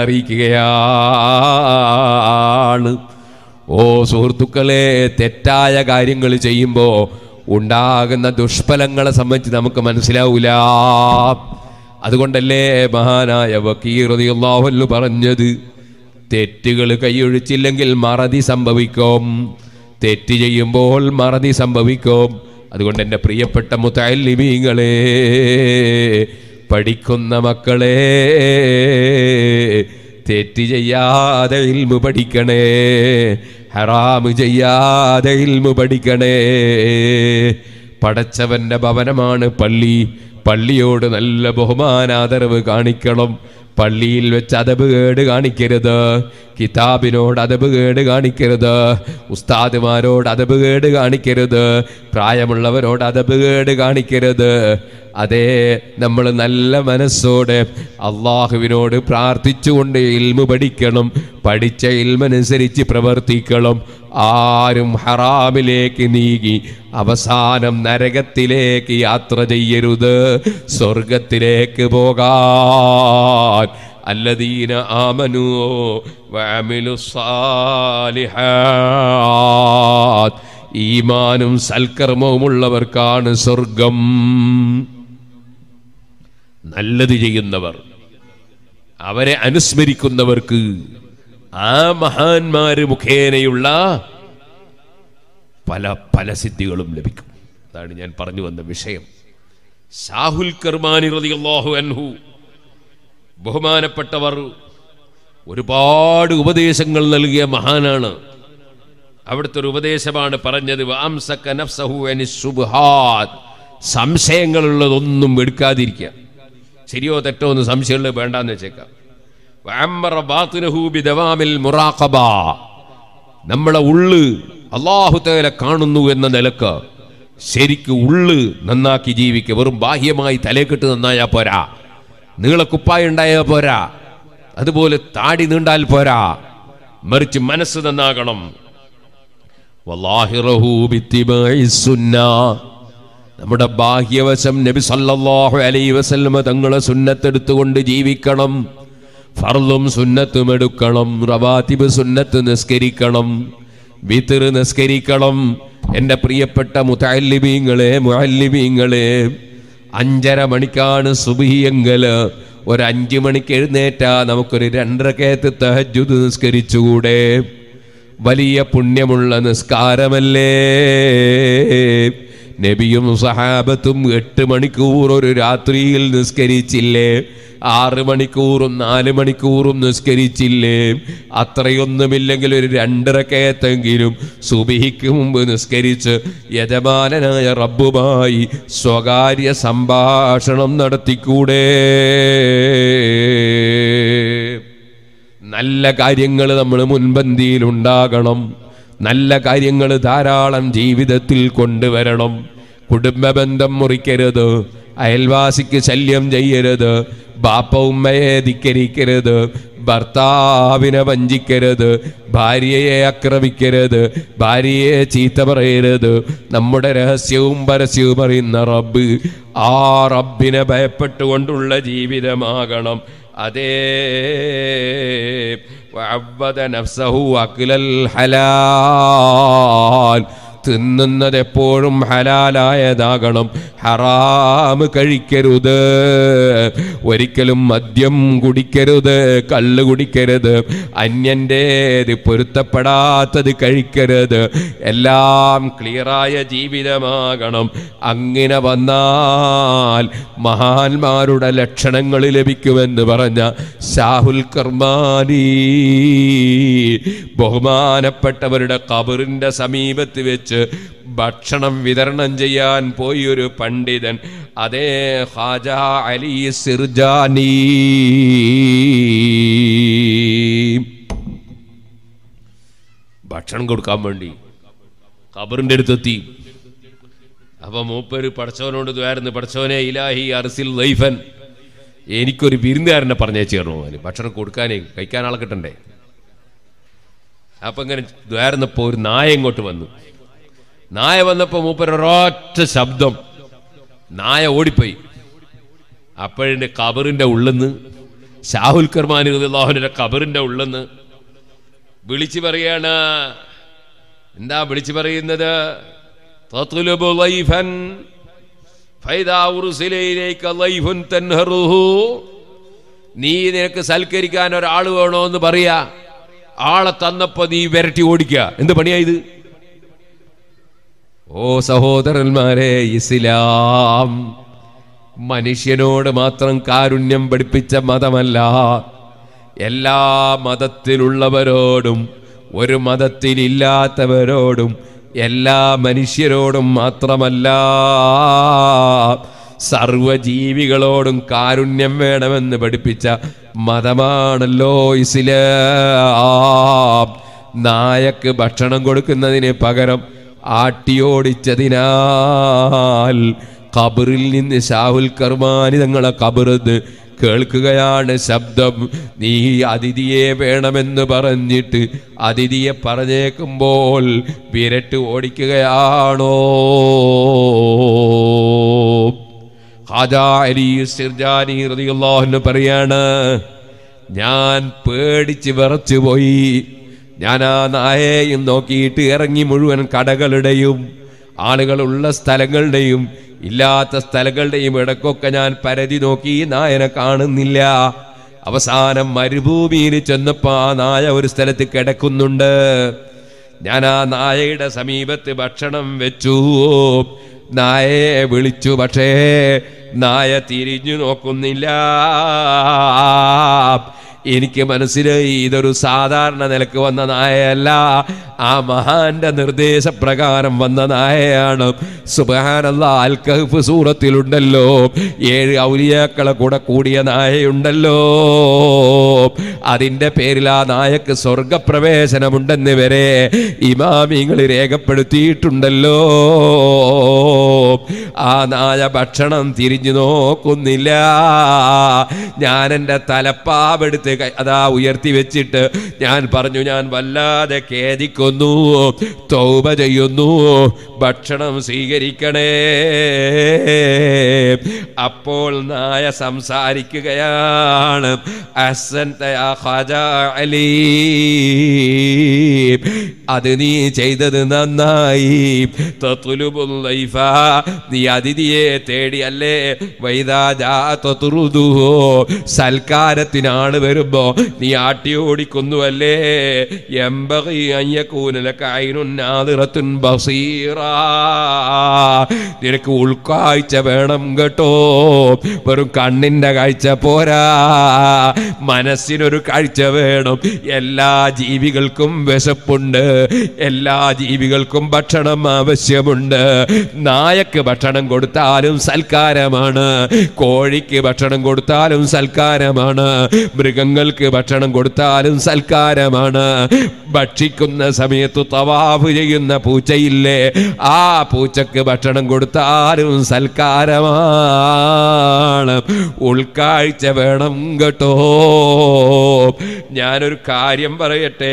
അറിയിക്കുകയാണ് ഓ സുഹൃത്തുക്കളെ തെറ്റായ കാര്യങ്ങൾ ചെയ്യുമ്പോൾ ഉണ്ടാകുന്ന ദുഷ്ഫലങ്ങളെ സംബന്ധിച്ച് നമുക്ക് മനസ്സിലാവൂല അതുകൊണ്ടല്ലേ മഹാനായ വക്കീറിയാഹു പറഞ്ഞത് തെറ്റുകൾ കൈയൊഴിച്ചില്ലെങ്കിൽ മറതി സംഭവിക്കും തെറ്റ് ചെയ്യുമ്പോൾ മറതി സംഭവിക്കും അതുകൊണ്ട് എൻ്റെ പ്രിയപ്പെട്ട മുത്തല്ലിമീങ്ങളെ പഠിക്കുന്ന മക്കളെ തെറ്റ് ചെയ്യാതെ ഇൽമു പഠിക്കണേ ഹറാമ് ചെയ്യാതെ ഇൽമു പഠിക്കണേ പടച്ചവന്റെ ഭവനമാണ് പള്ളി പള്ളിയോട് നല്ല ബഹുമാനാദരവ് കാണിക്കണം പള്ളിയിൽ വെച്ച് അതബ് കേട് കാണിക്കരുത് കിതാബിനോട് അതബ് കേട് കാണിക്കരുത് ഉസ്താദുമാരോട് അതബ് കേട് കാണിക്കരുത് പ്രായമുള്ളവരോട് അതബ് കേട് കാണിക്കരുത് അതേ നമ്മൾ നല്ല മനസ്സോടെ അള്ളാഹുവിനോട് പ്രാർത്ഥിച്ചുകൊണ്ട് ഇൽമു പഠിക്കണം പഠിച്ച ഇൽമനുസരിച്ച് പ്രവർത്തിക്കണം ആരും ഹറാമിലേക്ക് നീങ്ങി അവസാനം നരകത്തിലേക്ക് യാത്ര ചെയ്യരുത് സ്വർഗത്തിലേക്ക് പോകാൻ الذين آمنوا وعملوا الصالحات ഈമാനും സൽക്കർമ്മവുമുള്ളവർക്കാണ് സ്വർഗം നല്ലത് ചെയ്യുന്നവർ അവരെ അനുസ്മരിക്കുന്നവർക്ക് ആ മഹാന്മാര് മുഖേനയുള്ള പല പല സിദ്ധികളും ലഭിക്കും അതാണ് ഞാൻ പറഞ്ഞു വന്ന വിഷയം ഷാഹുൽ കർമാനി റളിയല്ലാഹു അൻഹു ബഹുമാനപ്പെട്ടവർ ഒരുപാട് ഉപദേശങ്ങൾ നൽകിയ മഹാനാണ് അവിടുത്തെ ഒരു ഉപദേശമാണ് പറഞ്ഞത് വാംസക നഫ്സഹു അനി സുബ്ഹാത്ത്. സംശയങ്ങളുള്ളതൊന്നും എടുക്കാതിരിക്കുക ശരിയോ തെറ്റോ എന്ന് സംശയമുള്ളത് വേണ്ടാന്ന് വെച്ചേക്കാം വഅമ്മറ ബാത്തിനഹു ബിദവാമിൽ മുറാഖബ നമ്മളെ ഉള്ള് അള്ളാഹുത്തേല കാണുന്നു എന്ന നിലക്ക് ശരിക്ക് ഉള്ള് നന്നാക്കി ജീവിക്കുക വെറും ബാഹ്യമായി തലേക്കെട്ട് നന്നായാ പോരാ നീളക്കുപ്പായ ഉണ്ടായാൽ പോരാ അതുപോലെ താടി നീണ്ടാൽ പോരാ മറിച്ച് മനസ്സ് നന്നാകണം വല്ലാഹിറഹു ബിത്തിബാഇ സുന്ന. നമ്മുടെ ബാഹ്യവശം നബി സല്ലല്ലാഹു അലൈഹി വസല്ലമ തങ്ങളെ സുന്നത്തെടുത്തുകൊണ്ട് ജീവിക്കണം ഫർളും സുന്നത്തും എടുക്കണം റവാത്തിബ് സുന്നത്ത് നിസ്കരിക്കണം വിത്തിർ നിസ്കരിക്കണം എൻ്റെ പ്രിയപ്പെട്ട മുത്തല്ലിബീങ്ങളെ മുഅല്ലിബീങ്ങളെ അഞ്ചര മണിക്കാണ് സുബിയെങ്കല് ഒരു അഞ്ചു മണിക്ക് എഴുന്നേറ്റാ നമുക്കൊരു രണ്ടരക്കയത്ത് തഹജുദ് നിസ്കരിച്ചുകൂടെ വലിയ പുണ്യമുള്ള നിസ്കാരമല്ലേ നബിയും സഹാബത്തും എട്ട് മണിക്കൂർ ഒരു രാത്രിയിൽ നിസ്കരിച്ചില്ലേ ആറ് മണിക്കൂറും നാല് മണിക്കൂറും നിസ്കരിച്ചില്ലേ അത്രയൊന്നുമില്ലെങ്കിൽ ഒരു രണ്ടരക്കയത്തെങ്കിലും സുബിഹിക്ക് മുമ്പ് നിസ്കരിച്ച് യജമാനനായ റബ്ബുമായി സ്വകാര്യ സംഭാഷണം നടത്തിക്കൂടെ നല്ല കാര്യങ്ങൾ നമ്മൾ മുൻപന്തിയിൽ ഉണ്ടാകണം നല്ല കാര്യങ്ങൾ ധാരാളം ജീവിതത്തിൽ കൊണ്ടുവരണം കുടുംബ ബന്ധം മുറിക്കരുത് അയൽവാസിക്ക് ശല്യം ചെയ്യരുത് ബാപ്പ ഉമ്മയെ ധിക്കരിക്കരുത് ഭർത്താവിനെ വഞ്ചിക്കരുത് ഭാര്യയെ ആക്രമിക്കരുത് ഭാര്യയെ ചീത്ത പറയരുത് നമ്മുടെ രഹസ്യവും പരസ്യവും അറിയുന്ന റബ്ബ് ആ റബ്ബിനെ ഭയപ്പെട്ടുകൊണ്ടുള്ള ജീവിതമാകണം അതേ വഅബ്ബദ നഫ്സഹു അക്ലൽ ഹലാൽ തിന്നുന്നത് എപ്പോഴും ഹലാലായതാകണം ഹറാമ് കഴിക്കരുത് ഒരിക്കലും മദ്യം കുടിക്കരുത് കള്ള് കുടിക്കരുത് അന്യൻ്റേത് പൊരുത്തപ്പെടാത്തത് കഴിക്കരുത് എല്ലാം ക്ലിയറായ ജീവിതമാകണം അങ്ങനെ വന്നാൽ മഹാന്മാരുടെ ലക്ഷണങ്ങൾ ലഭിക്കുമെന്ന് പറഞ്ഞ ഷാഹുൽ കർമാനി ബഹുമാനപ്പെട്ടവരുടെ കബറിന്റെ സമീപത്ത് വെച്ച് ഭക്ഷണം വിതരണം ചെയ്യാൻ പോയി ഒരു പണ്ഡിതൻ അതേ ഹാജ അലി സിർജാനി ഭക്ഷണം കൊടുക്കാൻ വേണ്ടി ഖബറിന്റെ അടുത്തെത്തി അപ്പൊ മൂപ്പര് പടച്ചവനോട് ദ്വാരുന്നു പടച്ചവനെ ഇലാഹി അർസിൽ ലൈഫൻ എനിക്കൊരു വിരുന്നുകാരനെ പറഞ്ഞേച്ചു തരണോ അവന് ഭക്ഷണം കൊടുക്കാനേ കഴിക്കാൻ ആളെ കിട്ടണ്ടേ അപ്പൊ ഇങ്ങനെ ദ്വാരുന്നപ്പോ ഒരു നായ ഇങ്ങോട്ട് വന്നു നായ വന്നപ്പോ മൂപ്പര് ഒരൊറ്റ ശബ്ദം നായ ഓടിപ്പോയി അപ്പോഴെന്റെ കബറിന്റെ ഉള്ളിന്ന് ഷാഹുൽ കർമാനി അള്ളാഹുവിന്റെ കബറിന്റെ ഉള്ളിന്ന് വിളിച്ചു പറയാണ് എന്താ വിളിച്ചു പറയുന്നത് تطلب ضيفا فإذا أرسل إليك ضيف تنهره നീ നിനക്ക് സൽക്കരിക്കാൻ ഒരാൾ വേണോ എന്ന് പറയാ ആളെ തന്നപ്പോ നീ വിരട്ടി ഓടിക്കുക എന്ത് പണിയാ ഇത് ഓ സഹോദരന്മാരെ ഇസ്ലാം മനുഷ്യനോട് മാത്രം കാരുണ്യം പഠിപ്പിച്ച മതമല്ല എല്ലാ മതത്തിലുള്ളവരോടും ഒരു മതത്തിലില്ലാത്തവരോടും എല്ലാ മനുഷ്യരോടും മാത്രമല്ല സർവജീവികളോടും കാരുണ്യം വേണമെന്ന് പഠിപ്പിച്ച മതമാണല്ലോ ഇസ്ലാം നായക്ക് ഭക്ഷണം കൊടുക്കുന്നതിന് പകരം ആട്ടിയോടിച്ചതിനാൽ ഖബറിൽ നിന്ന് ഷാഹുൽ കർമാനി തങ്ങളെ ഖബറിന്ന് കേൾക്കുകയാണ് ശബ്ദം നീ അതിഥിയെ വേണമെന്ന് പറഞ്ഞിട്ട് അതിഥിയെ പറഞ്ഞേക്കുമ്പോൾ വിരട്ട് ഓടിക്കുകയാണോ ഹാജാ അലി സിർജാനി റളിയല്ലാഹു പറയാണ് ഞാൻ പേടിച്ച് വിറച്ചു പോയി ഞാൻ ആ നായയും നോക്കിയിട്ട് ഇറങ്ങി മുഴുവൻ കടകളുടെയും ആളുകളുള്ള സ്ഥലങ്ങളുടെയും ഇല്ലാത്ത സ്ഥലങ്ങളുടെയും ഇടക്കൊക്കെ ഞാൻ പരതി നോക്കി ഈ നായനെ കാണുന്നില്ല അവസാനം മരുഭൂമിയിൽ ചെന്നപ്പോ ആ നായ ഒരു സ്ഥലത്ത് കിടക്കുന്നുണ്ട് ഞാൻ ആ നായയുടെ സമീപത്ത് ഭക്ഷണം വെച്ചു നായയെ വിളിച്ചു പക്ഷേ നായ തിരിഞ്ഞു നോക്കുന്നില്ല എനിക്ക് മനസ്സിലായി ഇതൊരു സാധാരണ നിലക്ക് വന്ന നായയല്ല ആ മഹാന്റെ നിർദ്ദേശപ്രകാരം വന്ന നായയാണ് സുബാനല്ല അൽക്കഹഫ് സൂറത്തിലുണ്ടല്ലോ ഏഴ് ഔലിയാക്കളെ കൂടെ കൂടിയ നായയുണ്ടല്ലോ അതിന്റെ പേരിൽ ആ നായക്ക് സ്വർഗപ്രവേശനമുണ്ടെന്ന് വരെ ഇമാമിങ്ങൾ രേഖപ്പെടുത്തിയിട്ടുണ്ടല്ലോ ആ നായ ഭക്ഷണം തിരിഞ്ഞു നോക്കുന്നില്ല ഞാൻ എൻ്റെ തലപ്പാവെടുത്ത് കൈ- അതാ ഉയർത്തി വെച്ചിട്ട് ഞാൻ പറഞ്ഞു ഞാൻ വല്ലാതെ ഖേദിക്കുന്നു തൗബ ചെയ്യുന്നു ഭക്ഷണം സ്വീകരിക്കണേ അപ്പോൾ നായ സംസാരിക്കുകയാണ് അഹ്സൻത യാ ഖാജാ അലി അത് നീ ചെയ്തത് നന്നായി തത്ലുബുൽ ലൈഫ നീ അതിഥിയെ തേടിയല്ലേ വൈദാ ജാ തത്റുദുഹു സൽക്കാരത്തിനാണ് വരുമ്പോ നീ ആട്ടി ഓടിക്കുന്നുവല്ലേ എംബഗി അയ്യക്കൂന ലക ഐനുൻ നാദിറത്തുൻ ബസീറാ നിനക്ക് ഉൾക്കാഴ്ച വേണം കേട്ടോ വെറും കണ്ണിന്റെ കാഴ്ച പോരാ മനസ്സിനൊരു കാഴ്ച വേണം എല്ലാ ജീവികൾക്കും വിശപ്പുണ്ട് എല്ലാ ജീവികൾക്കും ഭക്ഷണം ആവശ്യമുണ്ട് നായക്ക് ഭക്ഷണം കൊടുത്താലും സൽക്കാരമാണ് കോഴിക്ക് ഭക്ഷണം കൊടുത്താലും സൽക്കാരമാണ് മൃഗങ്ങൾക്ക് ഭക്ഷണം കൊടുത്താലും സൽക്കാരമാണ് ഭക്ഷിക്കുന്ന സമയത്ത് തവാഫ് ചെയ്യുന്ന പൂച്ചയില്ലേ ആ പൂച്ചക്ക് ഭക്ഷണം കൊടുത്താലും സൽക്കാരമാണ് ഉൾക്കാഴ്ച വേണം കേട്ടോ ഞാനൊരു കാര്യം പറയട്ടെ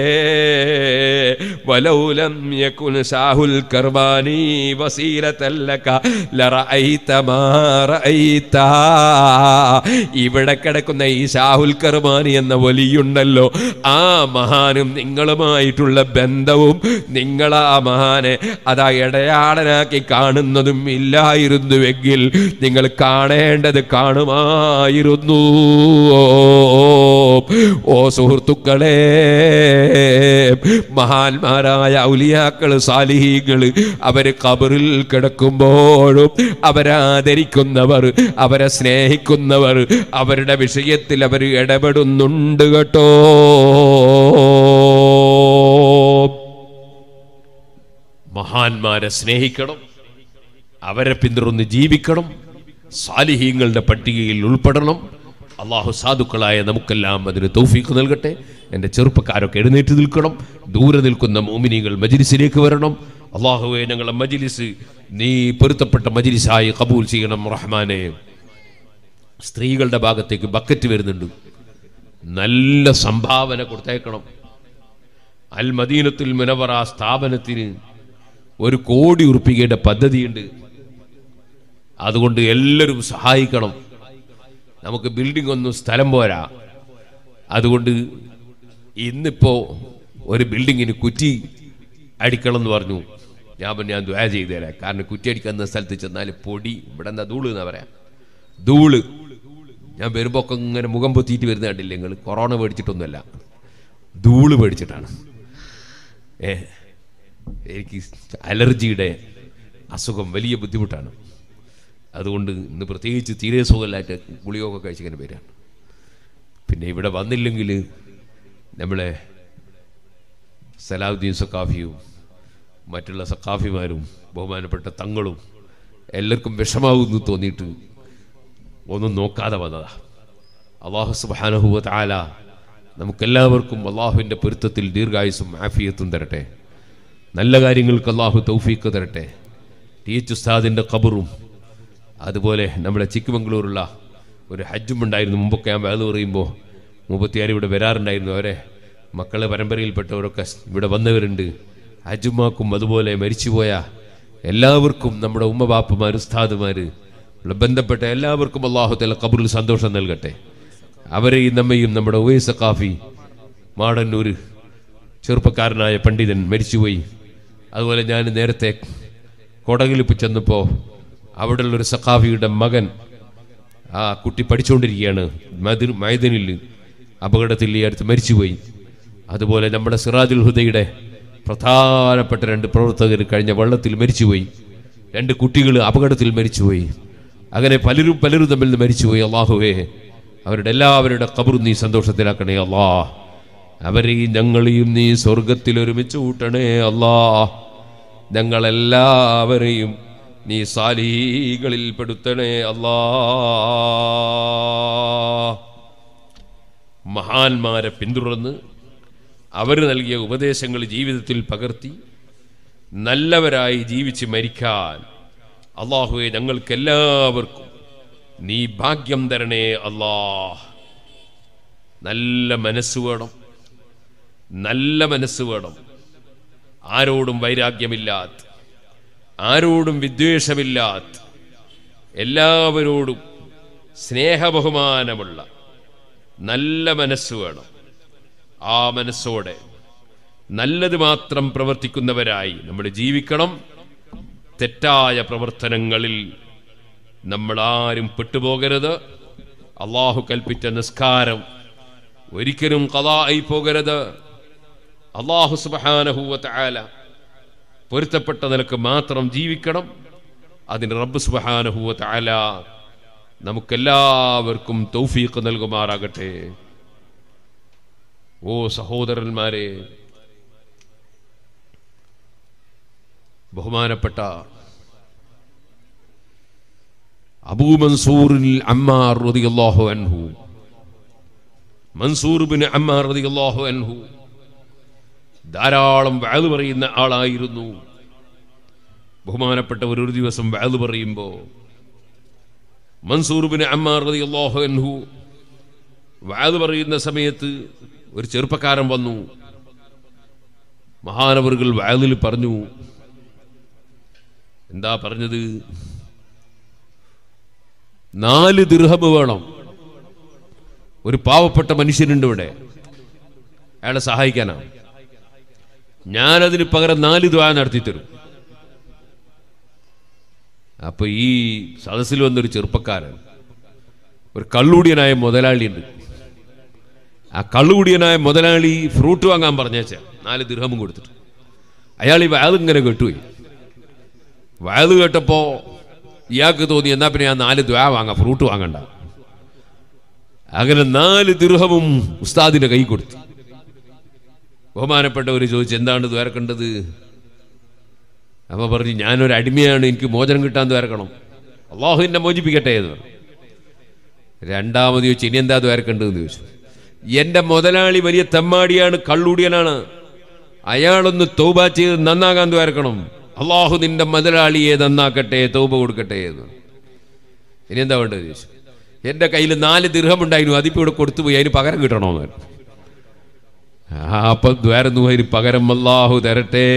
വലൗലം യകുൻ ഷാഹുൽ കർമാനി വസീലതല്ലക ലറഅയ്ത മാ റഅയ്ത ഇവിടെ കിടക്കുന്ന ഈ ഷാഹുൽ കർമാനി എന്ന വലിയുണ്ടല്ലോ ആ മഹാനും നിങ്ങളുമായിട്ടുള്ള ബന്ധവും നിങ്ങൾ ആ മഹാനെ അതാ ഇടയാടനാക്കി കാണുന്നതും ഇല്ലായിരുന്നുവെങ്കിൽ നിങ്ങൾ കാണേണ്ടത് കാണുമായിരുന്നു ഓ സുഹൃത്തുക്കളെ മഹാന്മാരായ ഔലിയാക്കള് സാലിഹീകള് അവര് കബറിൽ കിടക്കുമ്പോഴും അവരാദരിക്കുന്നവർ അവരെ സ്നേഹിക്കുന്നവർ അവരുടെ വിഷയത്തിൽ അവർ ഇടപെടുന്നുണ്ട് കേട്ടോ മഹാന്മാരെ സ്നേഹിക്കണം അവരെ പിന്തുടർന്ന് ജീവിക്കണം സാലിഹീങ്ങളുടെ പട്ടികയിൽ ഉൾപ്പെടണം അള്ളാഹു സാധുക്കളായ നമുക്കെല്ലാം അതിന് തൗഫീഖ് നൽകട്ടെ എൻ്റെ ചെറുപ്പക്കാരൊക്കെ എഴുന്നേറ്റ് നിൽക്കണം ദൂരെ നിൽക്കുന്ന മോമിനികൾ മജിലിസിലേക്ക് വരണം അള്ളാഹുവെ ഞങ്ങളെ മജിലിസ് നീ പൊരുത്തപ്പെട്ട മജിലിസായി കബൂൽ ചെയ്യണം റഹ്മാനെ സ്ത്രീകളുടെ ഭാഗത്തേക്ക് ബക്കറ്റ് വരുന്നുണ്ട് നല്ല സംഭാവന കൊടുത്തേക്കണം അൽ മദീനത്തുൽ മുനവറ സ്ഥാപനത്തിന് ഒരു കോടി ഉറുപ്പികയുടെ പദ്ധതിയുണ്ട് അതുകൊണ്ട് എല്ലാവരും സഹായിക്കണം നമുക്ക് ബിൽഡിംഗ് ഒന്നും സ്ഥലം പോരാ അതുകൊണ്ട് ഇന്നിപ്പോ ഒരു ബിൽഡിങ്ങിന് കുറ്റി അടിക്കണം എന്ന് പറഞ്ഞു ഞാൻ പറഞ്ഞു ഞാൻ ദ്വാ ചെയ്തു തരാം കാരണം കുറ്റി അടിക്കുന്ന സ്ഥലത്ത് ചെന്നാൽ പൊടി ഇവിടെ എന്താ ധൂള് എന്നാ പറയാം ധൂള് ഞാൻ വരുമ്പോ ഒക്കെ ഇങ്ങനെ മുഖം പൊത്തിയിട്ട് വരുന്ന കണ്ടില്ല നിങ്ങൾ കൊറോണ പേടിച്ചിട്ടൊന്നുമല്ല ധൂള് പേടിച്ചിട്ടാണ് ഏ എനിക്ക് അലർജിയുടെ അസുഖം വലിയ ബുദ്ധിമുട്ടാണ് അതുകൊണ്ട് ഇന്ന് പ്രത്യേകിച്ച് തീരെ സുഖമില്ലായിട്ട് ഗുളികയൊക്കെ കഴിച്ചിങ്ങനെ വരികയാണ് പിന്നെ ഇവിടെ വന്നില്ലെങ്കിൽ നമ്മളെ സലാഹുദ്ദീൻ സക്കാഫിയും മറ്റുള്ള സക്കാഫിമാരും ബഹുമാനപ്പെട്ട തങ്ങളും എല്ലാവർക്കും വിഷമാവുന്നു തോന്നിയിട്ട് ഒന്നും നോക്കാതെ വന്നതാ അള്ളാഹു സുബാനഹുവ താല നമുക്കെല്ലാവർക്കും അള്ളാഹുവിൻ്റെ പൊരുത്തത്തിൽ ദീർഘായുസും ആഫിയത്തും തരട്ടെ നല്ല കാര്യങ്ങൾക്ക് അള്ളാഹു തൗഫീക്ക് തരട്ടെ ടി എച്ച് ഉസ്താദിൻ്റെ ഖബറും അതുപോലെ നമ്മുടെ ചിക്കമംഗളൂരുള്ള ഒരു ഹജ്ജും ഉണ്ടായിരുന്നു മുമ്പൊക്കെ ഞാൻ വേല പറയുമ്പോൾ മുപ്പത്തിയാറ് ഇവിടെ വരാറുണ്ടായിരുന്നു അവരെ മക്കളെ പരമ്പരയിൽപ്പെട്ടവരൊക്കെ ഇവിടെ വന്നവരുണ്ട് ഹജ്ജുമാക്കും അതുപോലെ മരിച്ചുപോയ എല്ലാവർക്കും നമ്മുടെ ഉമ്മ ബാപ്പമാർ ഉസ്താദുമാർ ബന്ധപ്പെട്ട എല്ലാവർക്കും അള്ളാഹുത്തല ഖബറിൽ സന്തോഷം നൽകട്ടെ അവരെയും നമ്മയും നമ്മുടെ ഉവൈ സക്കാഫി മാടന്നൂർ ചെറുപ്പക്കാരനായ പണ്ഡിതൻ മരിച്ചുപോയി അതുപോലെ ഞാൻ നേരത്തെ കൊടകിലിപ്പ് ചെന്നപ്പോൾ അവിടെയുള്ളൊരു സഖാഫിയുടെ മകൻ ആ കുട്ടി പഠിച്ചുകൊണ്ടിരിക്കുകയാണ് മദിൻ മൈദനിൽ അപകടത്തിൽ ഈ അടുത്ത് മരിച്ചുപോയി അതുപോലെ നമ്മുടെ സിറാജുൽ ഹുദയുടെ പ്രധാനപ്പെട്ട രണ്ട് പ്രവർത്തകർ കഴിഞ്ഞ വെള്ളത്തിൽ മരിച്ചുപോയി രണ്ട് കുട്ടികൾ അപകടത്തിൽ മരിച്ചുപോയി അങ്ങനെ പലരും പലരും തമ്മിൽ നിന്ന് മരിച്ചുപോയി അള്ളാഹുവേ അവരുടെ എല്ലാവരുടെ കബറും നീ സന്തോഷത്തിലാക്കണേ അല്ലാ അവരെയും ഞങ്ങളെയും നീ സ്വർഗത്തിൽ ഒരുമിച്ച് കൂട്ടണേ അല്ലാ ഞങ്ങളെല്ലാവരെയും നീ സാലീകളിൽ പെടുത്തണേ അല്ലാ മഹാന്മാരെ പിന്തുടർന്ന് അവർ നൽകിയ ഉപദേശങ്ങൾ ജീവിതത്തിൽ പകർത്തി നല്ലവരായി ജീവിച്ച് മരിക്കാൻ അള്ളാഹുവെ ഞങ്ങൾക്കെല്ലാവർക്കും നീ ഭാഗ്യം തരണേ അല്ലാ നല്ല മനസ്സ് വേണം നല്ല മനസ്സ് വേണം ആരോടും വൈരാഗ്യമില്ലാത്ത ആരോടും വിദ്വേഷമില്ലാത്ത എല്ലാവരോടും സ്നേഹബഹുമാനമുള്ള നല്ല മനസ്സ് വേണം ആ മനസ്സോടെ നല്ലത് മാത്രം പ്രവർത്തിക്കുന്നവരായി നമ്മൾ ജീവിക്കണം തെറ്റായ പ്രവർത്തനങ്ങളിൽ നമ്മൾ ആരും പെട്ടുപോകരുത് അള്ളാഹു കൽപ്പിച്ച നിസ്കാരം ഒരിക്കലും കഥായി പോകരുത് അള്ളാഹു സുബാനഹൂവത്ത് ആല പൊരുത്തപ്പെട്ട നിലക്ക് മാത്രം ജീവിക്കണം അതിന് റബ്ബ് സുബാനഹൂവത്ത് ആല നമുക്കെല്ലാവർക്കും തൗഫീഖ് നൽകുമാറാകട്ടെ ഓ സഹോദരന്മാരെ ബഹുമാനപ്പെട്ട അബൂ മൻസൂറിൽ അമ്മാർ റളിയല്ലാഹു അൻഹു മൻസൂർ ബിൻ അമ്മാർ റളിയല്ലാഹു അൻഹു ധാരാളം വാല് പറയുന്ന ആളായിരുന്നു ബഹുമാനപ്പെട്ട ഒരു ദിവസം വാല് പറയുമ്പോൾ മൻസൂർ ബിൻ അമ്മാർ റളിയല്ലാഹു അൻഹു വാല് പറയുന്ന സമയത്ത് ഒരു ചെറുപ്പക്കാരൻ വന്നു മഹാനവറുകൾ വാലിൽ പറഞ്ഞു എന്താ പറഞ്ഞത് നാല് ദിർഹമ് വേണം ഒരു പാവപ്പെട്ട മനുഷ്യനുണ്ട് ഇവിടെ അയാളെ സഹായിക്കാനാണ് ഞാനതിന് പകരം നാല് ദ്വാ നടത്തി തരും അപ്പൊ ഈ സദസ്സിൽ വന്നൊരു ചെറുപ്പക്കാരൻ ഒരു കള്ളുടിയനായ മുതലാളിയുണ്ട് ആ കള്ളുകുടിയനായ മുതലാളി ഫ്രൂട്ട് വാങ്ങാൻ പറഞ്ഞേച്ച നാല് ദിർഹമും കൊടുത്തിട്ട് അയാൾ ഈ വയൽ ഇങ്ങനെ കേട്ടുപോയി വയൽ കേട്ടപ്പോ ഇയാൾക്ക് തോന്നി എന്നാ പിന്നെ ഞാൻ നാല് ദ്വാ വാങ്ങാം ഫ്രൂട്ട് വാങ്ങണ്ട അങ്ങനെ നാല് ദിർഹമും ഉസ്താദിന്റെ കൈ കൊടുത്തു ബഹുമാനപ്പെട്ടവർ ചോദിച്ചു എന്താണ് ദ്വാരക്കേണ്ടത് അപ്പൊ പറഞ്ഞു ഞാനൊരു അടിമയാണ് എനിക്ക് മോചനം കിട്ടാൻ ദ്വാരക്കണം അള്ളാഹു എന്നെ മോചിപ്പിക്കട്ടെ എന്ന് പറഞ്ഞു രണ്ടാമത് ചോദിച്ചു ഇനി എന്താ ദ്വാരക്കേണ്ടതെന്ന് ചോദിച്ചു എന്റെ മുതലാളി വലിയ തെമ്മാടിയാണ് കള്ളുടിയനാണ് അയാളൊന്ന് തൗബ ചെയ്ത് നന്നാകാൻ ദ്വാരക്കണം അള്ളാഹു നിന്റെ മുതലാളിയെ നന്നാക്കട്ടെ തൗബ കൊടുക്കട്ടെ എന്ന് ഇനി എന്താ വേണ്ടത് ചോദിച്ചു എന്റെ കയ്യിൽ നാല് ദീർഘമുണ്ടായിരുന്നു അതിപ്പോ ഇവിടെ കൊടുത്തുപോയി അതിന് പകരം കിട്ടണമെന്ന് പറഞ്ഞു. ആ അപ്പൊ ദ്വാരന്നു അതിന് പകരം അള്ളാഹു തരട്ടെ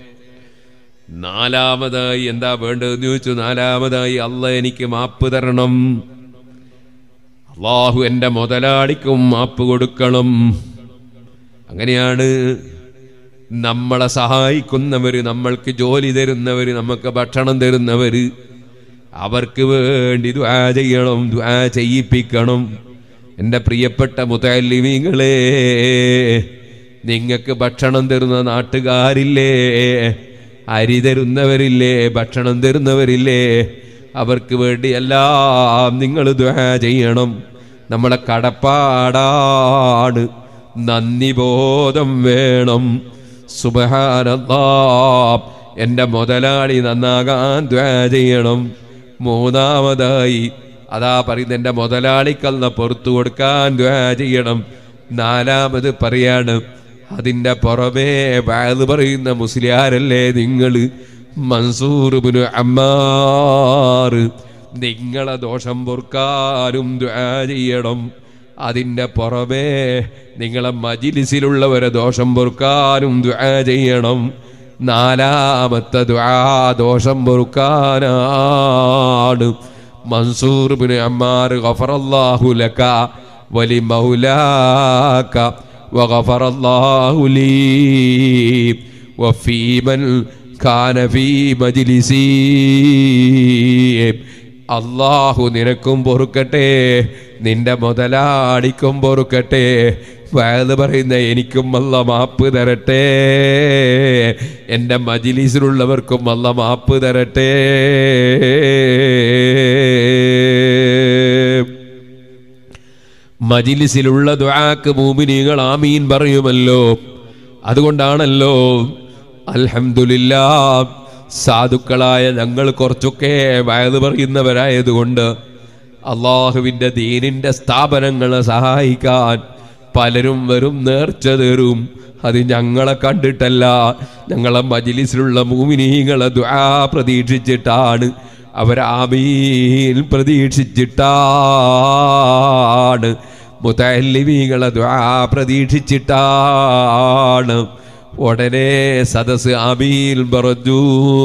നാലാമതായി എന്താ വേണ്ടതെന്ന് ചോദിച്ചു നാലാമതായി അല്ല എനിക്ക് മാപ്പ് തരണം അള്ളാഹു എൻ്റെ മുതലാളിക്കും മാപ്പ് കൊടുക്കണം അങ്ങനെയാണ് നമ്മളെ സഹായിക്കുന്നവര് നമ്മൾക്ക് ജോലി തരുന്നവര് നമുക്ക് ഭക്ഷണം തരുന്നവര് അവർക്ക് വേണ്ടി ദ്വാ ചെയ്യണം ദ്വാ ചെയ്യിപ്പിക്കണം എൻ്റെ പ്രിയപ്പെട്ട മുതലിമീങ്ങളെ നിങ്ങൾക്ക് ഭക്ഷണം തരുന്ന നാട്ടുകാരില്ലേ അരി തരുന്നവരില്ലേ ഭക്ഷണം തരുന്നവരില്ലേ അവർക്ക് വേണ്ടി എല്ലാം നിങ്ങൾ ദ്വാ ചെയ്യണം നമ്മളെ കടപ്പാടാണ് നന്ദി ബോധം വേണം സുബഹാനല്ലാ എൻ്റെ മുതലാളി നന്നാകാൻ ദ്വാ ചെയ്യണം മൂന്നാമതായി അതാ പറയുന്ന എൻ്റെ മുതലാളിക്കല്ല പുറത്തു കൊടുക്കാൻ ദ്വാ ചെയ്യണം നാലാമത് പറയാണ് അതിൻ്റെ പുറമേ വാത് പറയുന്ന മുസ്ലിയാരല്ലേ നിങ്ങൾ മൻസൂർബിന് അമ്മാർ നിങ്ങളെ ദോഷം പൊറുക്കാനും ദ്വാ ചെയ്യണം അതിൻ്റെ പുറമേ നിങ്ങളെ മജിലിസിലുള്ളവരെ ദോഷം പൊറുക്കാനും ദ്വാ ചെയ്യണം നാലാമത്തെ ദ്വാ ദോഷം പൊറുക്കാനാണ് മൻസൂർ ബിൻ അമ്മാർ ഗഫറല്ലാഹു ലക വലി മൗലാക وغفر الله لي وفي من كان في مجلسي അള്ളാഹു നിനക്കും പൊറുക്കട്ടെ നിന്റെ മുതലാളിക്കും പൊറുക്കട്ടെ വയത് പറയുന്ന എനിക്കും അല്ല മാപ്പ് തരട്ടെ എൻ്റെ മജിലിസിലുള്ളവർക്കും അല്ല മാപ്പ് തരട്ടെ മജിലിസിലുള്ള ദുആക്ക് മൂമിനീകൾ ആമീൻ പറയുമല്ലോ അതുകൊണ്ടാണല്ലോ അൽഹംദുലില്ലാ സാധുക്കളായ ഞങ്ങൾ കുറച്ചൊക്കെ വയത് പറയുന്നവരായതുകൊണ്ട് അള്ളാഹുവിൻ്റെ ദീനിൻ്റെ സ്ഥാപനങ്ങളെ സഹായിക്കാൻ പലരും വരും നേർച്ച തരും അത് ഞങ്ങളെ കണ്ടിട്ടല്ല ഞങ്ങളെ മജിലിസിലുള്ള മൂമിനീകളെ ദുആ പ്രതീക്ഷിച്ചിട്ടാണ് അവരാമീൻ പ്രതീക്ഷിച്ചിട്ടാണ് മുത്തല്ലിമീങ്ങളെ ദ്വാ പ്രതീക്ഷിച്ചിട്ടാണ് ഉടനെ സദസ് ആമീൻ പറഞ്ഞു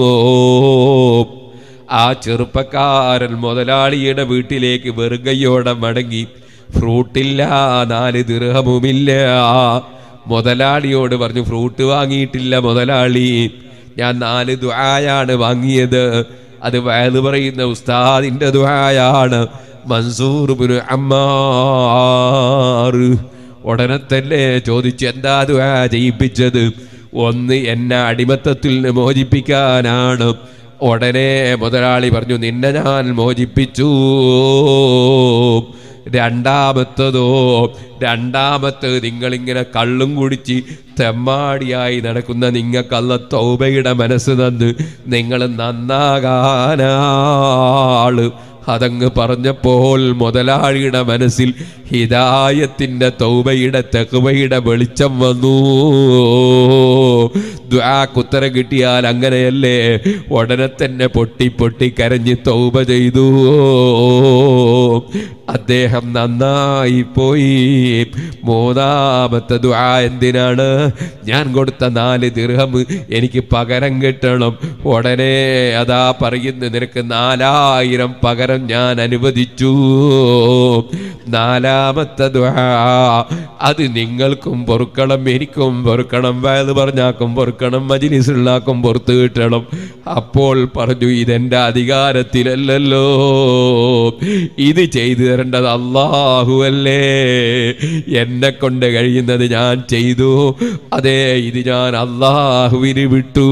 ആ ചെറുപ്പക്കാരൻ മുതലാളിയുടെ വീട്ടിലേക്ക് വെറുകയോടെ മടങ്ങി ഫ്രൂട്ടില്ല നാല് ദീർഘമുമില്ല മുതലാളിയോട് പറഞ്ഞു ഫ്രൂട്ട് വാങ്ങിയിട്ടില്ല മുതലാളി ഞാൻ നാല് ദ്വായാണ് വാങ്ങിയത് അത് വയത് പറയുന്ന ഉസ്താദിന്റെ ദ്വായാണ് മൻസൂർ ബിനു അമ്മാർ ഉടനെ തന്നെ ചോദിച്ചു എന്താ ദ്വാ ചെയ്യിപ്പിച്ചത് ഒന്ന് എന്നെ അടിമത്തത്തിൽ നിന്ന് മോചിപ്പിക്കാനാണ് ഉടനെ മുതലാളി പറഞ്ഞു നിന്നെ ഞാൻ മോചിപ്പിച്ചു രണ്ടാമത്തതോ രണ്ടാമത്തെ നിങ്ങളിങ്ങനെ കള്ളും കുടിച്ച് തെമ്മാടിയായി നടക്കുന്ന നിങ്ങൾക്കല്ല തൗബയുടെ മനസ്സ് തന്ന് നിങ്ങൾ നന്നാകാനാള് അതങ്ങ് പറഞ്ഞപ്പോൾ മുതലാളിയുടെ മനസ്സിൽ ഹിദായത്തിന്റെ തൗബയുടെ തെക്കുവയുടെ വെളിച്ചം വന്നു ദ്വാക്കുത്തരം കിട്ടിയാൽ അങ്ങനെയല്ലേ ഉടനെ തന്നെ പൊട്ടി പൊട്ടി കരഞ്ഞ് തൗബ ചെയ്തു അദ്ദേഹം നന്നായി പോയി മൂന്നാമത്തെ ദ്വാ എന്തിനാണ് ഞാൻ കൊടുത്ത നാല് ദിർഹം എനിക്ക് പകരം കിട്ടണം ഉടനെ അതാ പറയുന്നു നിനക്ക് നാലായിരം പകരം ഞാൻ അനുവദിച്ചു നാലാമത്തെ ദ്വാ അത് നിങ്ങൾക്കും പൊറുക്കണം എനിക്കും പൊറുക്കണം വയത് പറഞ്ഞാക്കും പൊറുക്കണം മജിലിസുള്ളാക്കും പുറത്ത് കിട്ടണം അപ്പോൾ പറഞ്ഞു ഇതെന്റെ അധികാരത്തിലല്ലല്ലോ ഇത് ചെയ്തു തരേണ്ടത് അള്ളാഹുവല്ലേ എന്നെ കൊണ്ട് കഴിയുന്നത് ഞാൻ ചെയ്തു അതെ ഇത് ഞാൻ അള്ളാഹുവിന് വിട്ടു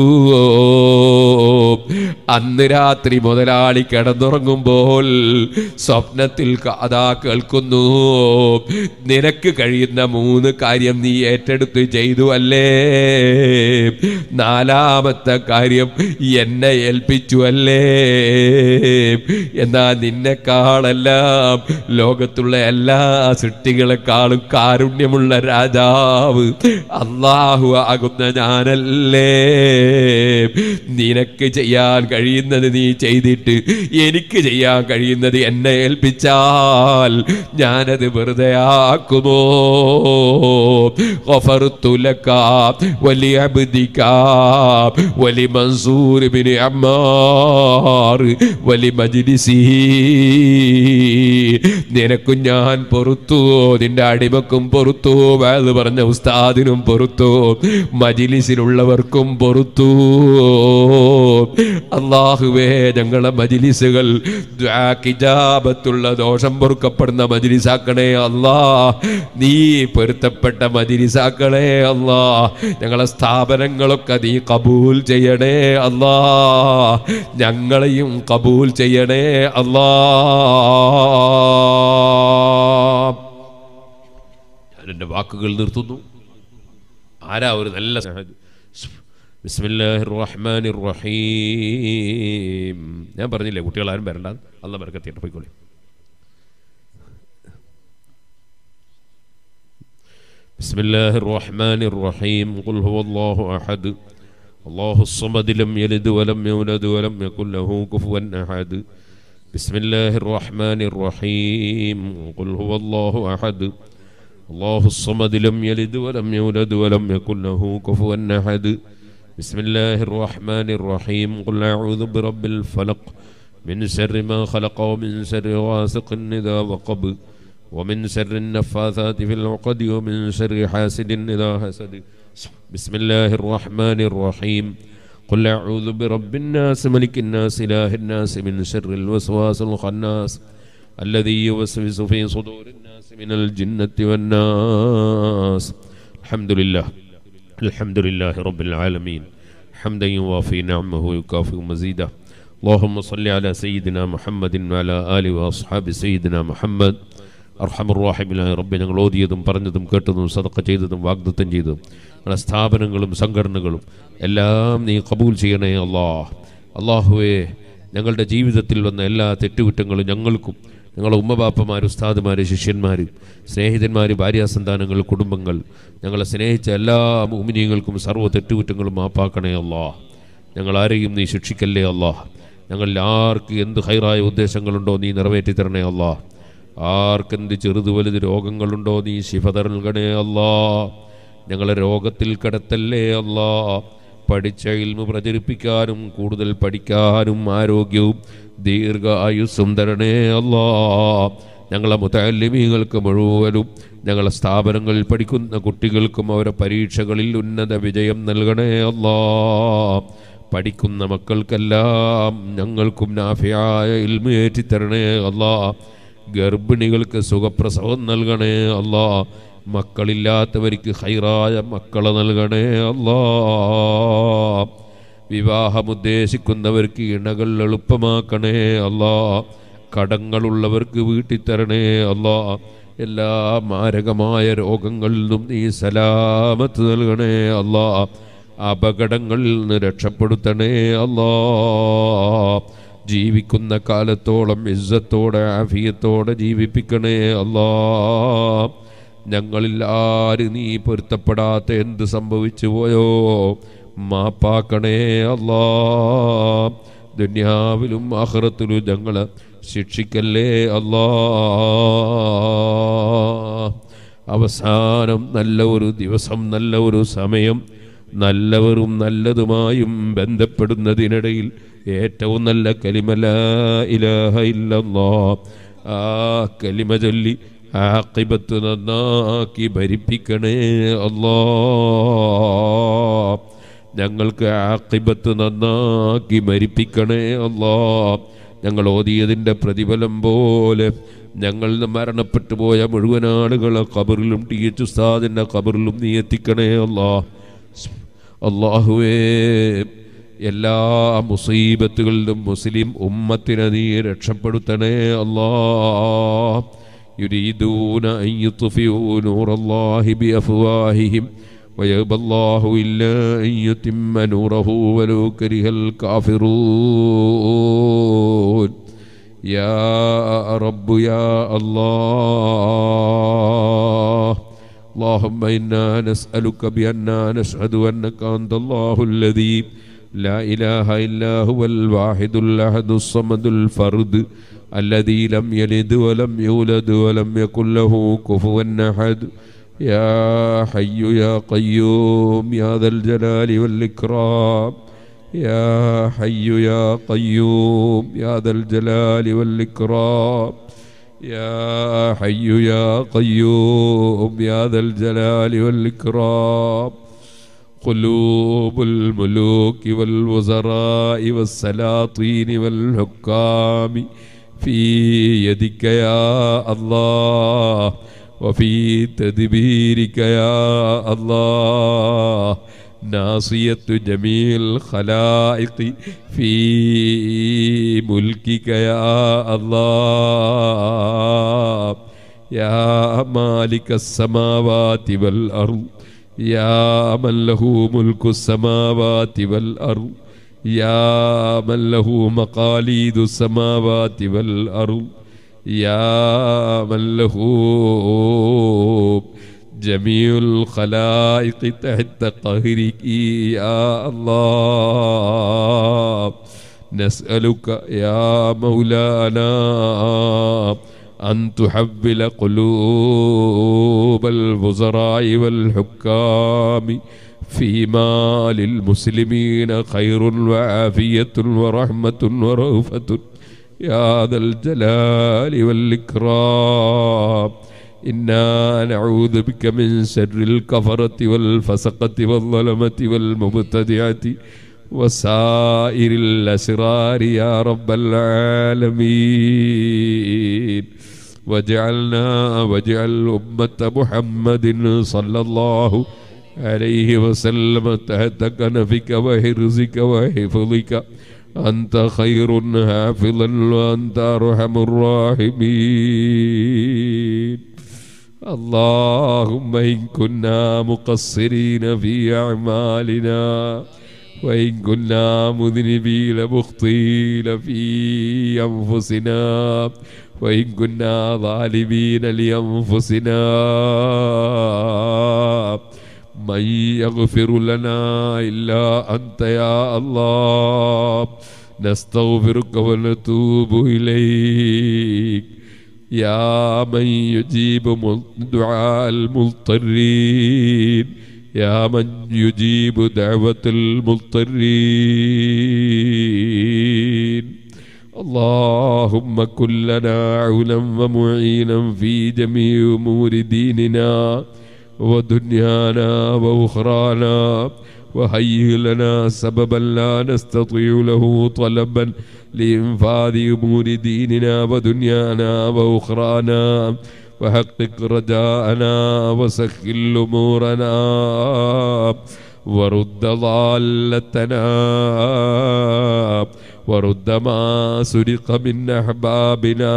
അന്ന് രാത്രി മുതലാളി കിടന്നുറങ്ങുമ്പോൾ സ്വപ്നത്തിൽ അതാ കേൾക്കുന്നു നിനക്ക് കഴിയുന്ന മൂന്ന് കാര്യം നീ ഏറ്റെടുത്ത് ചെയ്തു അല്ലേ നാലാമത്തെ കാര്യം എന്നെ ഏൽപ്പിച്ചു അല്ലേ എന്നാ നിന്നെക്കാളെല്ലാം ലോകത്തുള്ള എല്ലാ സൃഷ്ടികളെക്കാളും കാരുണ്യമുള്ള രാജാവ് അള്ളാഹു ആകുന്ന ഞാനല്ലേ നിനക്ക് ചെയ്യാൻ കഴിയുന്നത് നീ ചെയ്തിട്ട് എനിക്ക് ചെയ്യാൻ കഴിയുന്നത് എന്നെ ഏൽപ്പിച്ചാൽ ഞാനത് വെറുതെ ആക്കുമോ ലക വലിയ വലി മൻസൂർ ബിൻ അമ്മാർ വലി മജ്ലിസി നിനക്കും ഞാൻ പൊറുത്തു നിന്റെ അടിമക്കും പൊറുത്തു വേത് പറഞ്ഞ ഉസ്താദിനും പൊറുത്തു മജിലിസിലുള്ളവർക്കും പൊറുത്തു അള്ളാഹുവേ ഞങ്ങളെ മജിലിസുകൾ ദ്വാക്കിജാബത്തുള്ള ദോഷം പൊറുക്കപ്പെടുന്ന മജിലിസാക്കണേ അല്ലാ നീ പൊരുത്തപ്പെട്ട മജിലിസാക്കണേ അല്ലാ ഞങ്ങളെ സ്ഥാപനങ്ങളൊക്കെ നീ കബൂൽ ചെയ്യണേ അല്ലാ ഞങ്ങളെയും കബൂൽ ചെയ്യണേ അല്ലാ എൻ്റെ വാക്കുകൾ നിർത്തുന്നു ആരാ ഒരു നല്ല സഹ- ബിസ്മില്ലാഹിർ റഹ്മാനിർ റഹീം ഞാൻ പറഞ്ഞില്ലേ കുട്ടികളാരും വരണ്ട അല്ല ബർക്കത്തിയിട്ട് പോയിക്കോളി بسم الله الرحمن الرحيم قل هو الله أحد الله الصمد لم يلد ولم يولد ولم يكن له كفوا أحد بسم الله الرحمن الرحيم قل هو الله أحد الله الصمد لم يلد ولم يولد ولم يكن له كفوا أحد بسم الله الرحمن الرحيم قل أعوذ برب الفلق من شر ما خلق ومن شر غاسق إذا وقب ومن شر النفاثات في العقد ومن شر حاسد إذا حسد بسم الله الرحمن الرحيم قل أعوذ برب الناس ملك الناس إله الناس من شر الوسواس الخناس الذي يوسوس في صدور الناس من الجنة والناس الحمد لله الحمد لله رب العالمين حمدا يوافي نعمه ويكافئ مزيده اللهم صل على سيدنا محمد وعلى آله وأصحاب سيدنا محمد അർഹമുറാഹിമിലായ റബ്ബെ ഞങ്ങൾ ഓതിയതും പറഞ്ഞതും കേട്ടതും സതക്ക ചെയ്തതും വാഗ്ദത്തം ചെയ്തതും ഞങ്ങളുടെ സ്ഥാപനങ്ങളും സംഘടനകളും എല്ലാം നീ കബൂൽ ചെയ്യണേ അള്ളാഹ് അള്ളാഹുവേ ഞങ്ങളുടെ ജീവിതത്തിൽ വന്ന എല്ലാ തെറ്റുകുറ്റങ്ങളും ഞങ്ങൾക്കും ഞങ്ങളുടെ ഉമ്മബാപ്പമാർ ഉസ്താദുമാർ ശിഷ്യന്മാർ സ്നേഹിതന്മാർ ഭാര്യാസന്താനങ്ങൾ കുടുംബങ്ങൾ ഞങ്ങളെ സ്നേഹിച്ച എല്ലാ ഉമിനിയങ്ങൾക്കും സർവ്വ തെറ്റുകുറ്റങ്ങളും മാപ്പാക്കണേ അള്ളാഹ് ഞങ്ങൾ ആരെയും നീ ശിക്ഷിക്കല്ലേ അള്ളാഹ് ഞങ്ങളിൽ ആർക്ക് എന്ത് ഹൈറായ ഉദ്ദേശങ്ങളുണ്ടോ നീ നിറവേറ്റി തരണേ അള്ളാഹ് ആർക്കെന്ത് ചെറുത് വലുത് രോഗങ്ങളുണ്ടോ നീ ശിഫ നൽകണേ അല്ലാ ഞങ്ങളെ രോഗത്തിൽ കിടത്തല്ലേ അല്ലാ പഠിച്ച ഇൽമ പ്രചരിപ്പിക്കാനും കൂടുതൽ പഠിക്കാനും ആരോഗ്യവും ദീർഘായുസ്സും തരണേ അല്ലാ ഞങ്ങളെ മുത്തല്ലിമീങ്ങൾക്ക് മുഴുവനും ഞങ്ങളെ സ്ഥാപനങ്ങളിൽ പഠിക്കുന്ന കുട്ടികൾക്കും അവരുടെ പരീക്ഷകളിൽ ഉന്നത വിജയം നൽകണേ അല്ലാ പഠിക്കുന്ന മക്കൾക്കെല്ലാം ഞങ്ങൾക്കും നാഫിയായ ഇൽമ ഏറ്റിത്തരണേ അല്ലാ ഗർഭിണികൾക്ക് സുഖപ്രസവം നൽകണേ അല്ലാ മക്കളില്ലാത്തവർക്ക് ഹൈറായ മക്കളെ നൽകണേ അല്ലാ വിവാഹമുദ്ദേശിക്കുന്നവർക്ക് ഇണകൾ എളുപ്പമാക്കണേ അല്ലാ കടങ്ങളുള്ളവർക്ക് വീട്ടിത്തരണേ അല്ലാ എല്ലാ മാരകമായ രോഗങ്ങളിൽ നിന്നും നീ സലാമത്ത് നൽകണേ അല്ലാ അപകടങ്ങളിൽ നിന്ന് രക്ഷപ്പെടുത്തണേ അല്ലാ ജീവിക്കുന്ന കാലത്തോളം ഇസ്സത്തോടെ ആഫിയത്തോടെ ജീവിപ്പിക്കണേ അല്ലാ ഞങ്ങളിൽ ആര് നീ പൊരുത്തപ്പെടാത്ത എന്ത് സംഭവിച്ചു പോയോ മാപ്പാക്കണേ അല്ലാ ദുന്യാവിലും ആഹ്റത്തിലും ഞങ്ങളെ ശിക്ഷിക്കല്ലേ അല്ലാ അവസാനം നല്ല ഒരു ദിവസം നല്ല ഒരു സമയം നല്ലവരും നല്ലതുമായും ബന്ധപ്പെടുന്നതിനിടയിൽ ഏറ്റവും നല്ല കലിമല ഇലാഹ ഇല്ലല്ലാ ആ കലിമ ചൊല്ലി ആക്കിബത്ത് നന്നാക്കി ഭരിപ്പിക്കണേ അല്ലാ ഞങ്ങൾക്ക് ആക്കിബത്ത് നന്നാക്കി മരിപ്പിക്കണേ അല്ലാ ഞങ്ങൾ ഓതിയതിൻ്റെ പ്രതിഫലം പോലെ ഞങ്ങൾ മരണപ്പെട്ടു പോയ മുഴുവൻ ആളുകളെ കബറിലും ടി എച്ച് ഉസ്താദിൻ്റെ കബറിലും നീ എത്തിക്കണേ അല്ലാ അള്ളാഹുവേ എല്ലാ മുസീബത്തുകളിലും മുസ്ലിം ഉമ്മത്തിനെ നീ രക്ഷപ്പെടുത്തണേ അല്ലാ يريدون أن يطفئوا نور الله بأفواههم ويأبى الله إلا أن يتم نوره ولو كره الكافرون يا رب يا الله اللهم إنا نسألك بأننا نشهد أنك أنت الله الذي لا إله إلا هو الواحد الأحد الصمد الفرد الذي لم يلد ولم يولد ولم يكن له كفوا أحد يا حي يا قيوم يا ذا الجلال والإكرام يا حي يا قيوم يا ذا الجلال والإكرام يا حي يا قيوم يا ذا الجلال والإكرام قلوب الملوك والوزراء والسلاطين والحكام في يدك يا الله وفي تدبيرك يا الله ناصية جميع الخلائق في ملكك يا الله يا مالك السماوات والأرض يا من له ملك السماوات والأرض يا من له مقاليد السماوات والأرض يا من له جميع الخلائق تحت قهرك يا الله نسألك يا مولانا أن تحول قلوب الوزراء والحكام فيما للمسلمين خير وعافية ورحمة ورأفة يا ذا الجلال والإكرام إنا نعوذ بك من شر الكفرة والفسقة والظلمة والمبتدعة وسائر الأسرار يا رب العالمين وجعلنا وجعل أمة محمد صلى الله عليه وسلم تحت كنفك وحرزك وحفظك أنت خير حافظا وأنت أرحم الراحمين اللهم إن كنا مقصرين في أعمالنا وإن كنا مذنبين مخطئين في أنفسنا وإن كنا ظالمين لأنفسنا من يغفر لنا إلا أنت يا الله نستغفرك ونتوب إليك يا من يجيب مل- دعاء المضطرين يا من يجيب دعوة المضطرين اللهم كن لنا عونا ومعينا في جميع أمور ديننا ودنيانا وأخرانا وهيئ لنا سببا لا نستطيع له طلبا لإنفاذ أمور ديننا ودنيانا وأخرانا وحقق رجاءنا وسخل أمورنا ورد ضالتنا ورد ما سرق من أحبابنا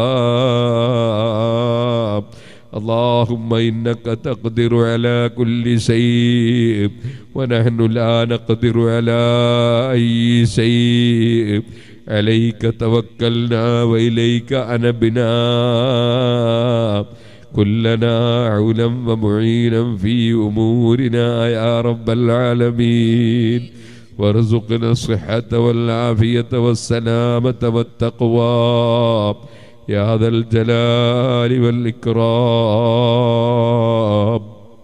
اللهم إنك تقدر على كل شيء ونحن لا نقدر على أي شيء عليك توكلنا وإليك أنبنا كلنا عونا ومعينا في أمورنا يا رب العالمين وارزقنا الصحة والعافية والسلامة والتقوى يا ذا الجلال والإكرام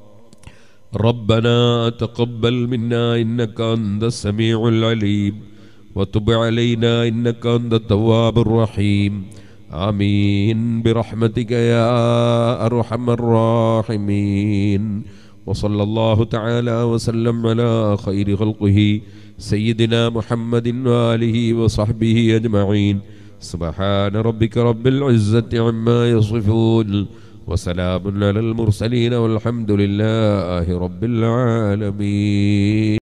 ربنا تقبل منا إنك أنت السميع العليم وتب علينا إنك أنت التواب الرحيم آمين برحمتك يا أرحم الراحمين وصلى الله تعالى وسلم على خير خلقه سيدنا محمد وآله وصحبه أجمعين سبحان ربك رب العزة عما يصفون وسلام على المرسلين والحمد لله رب العالمين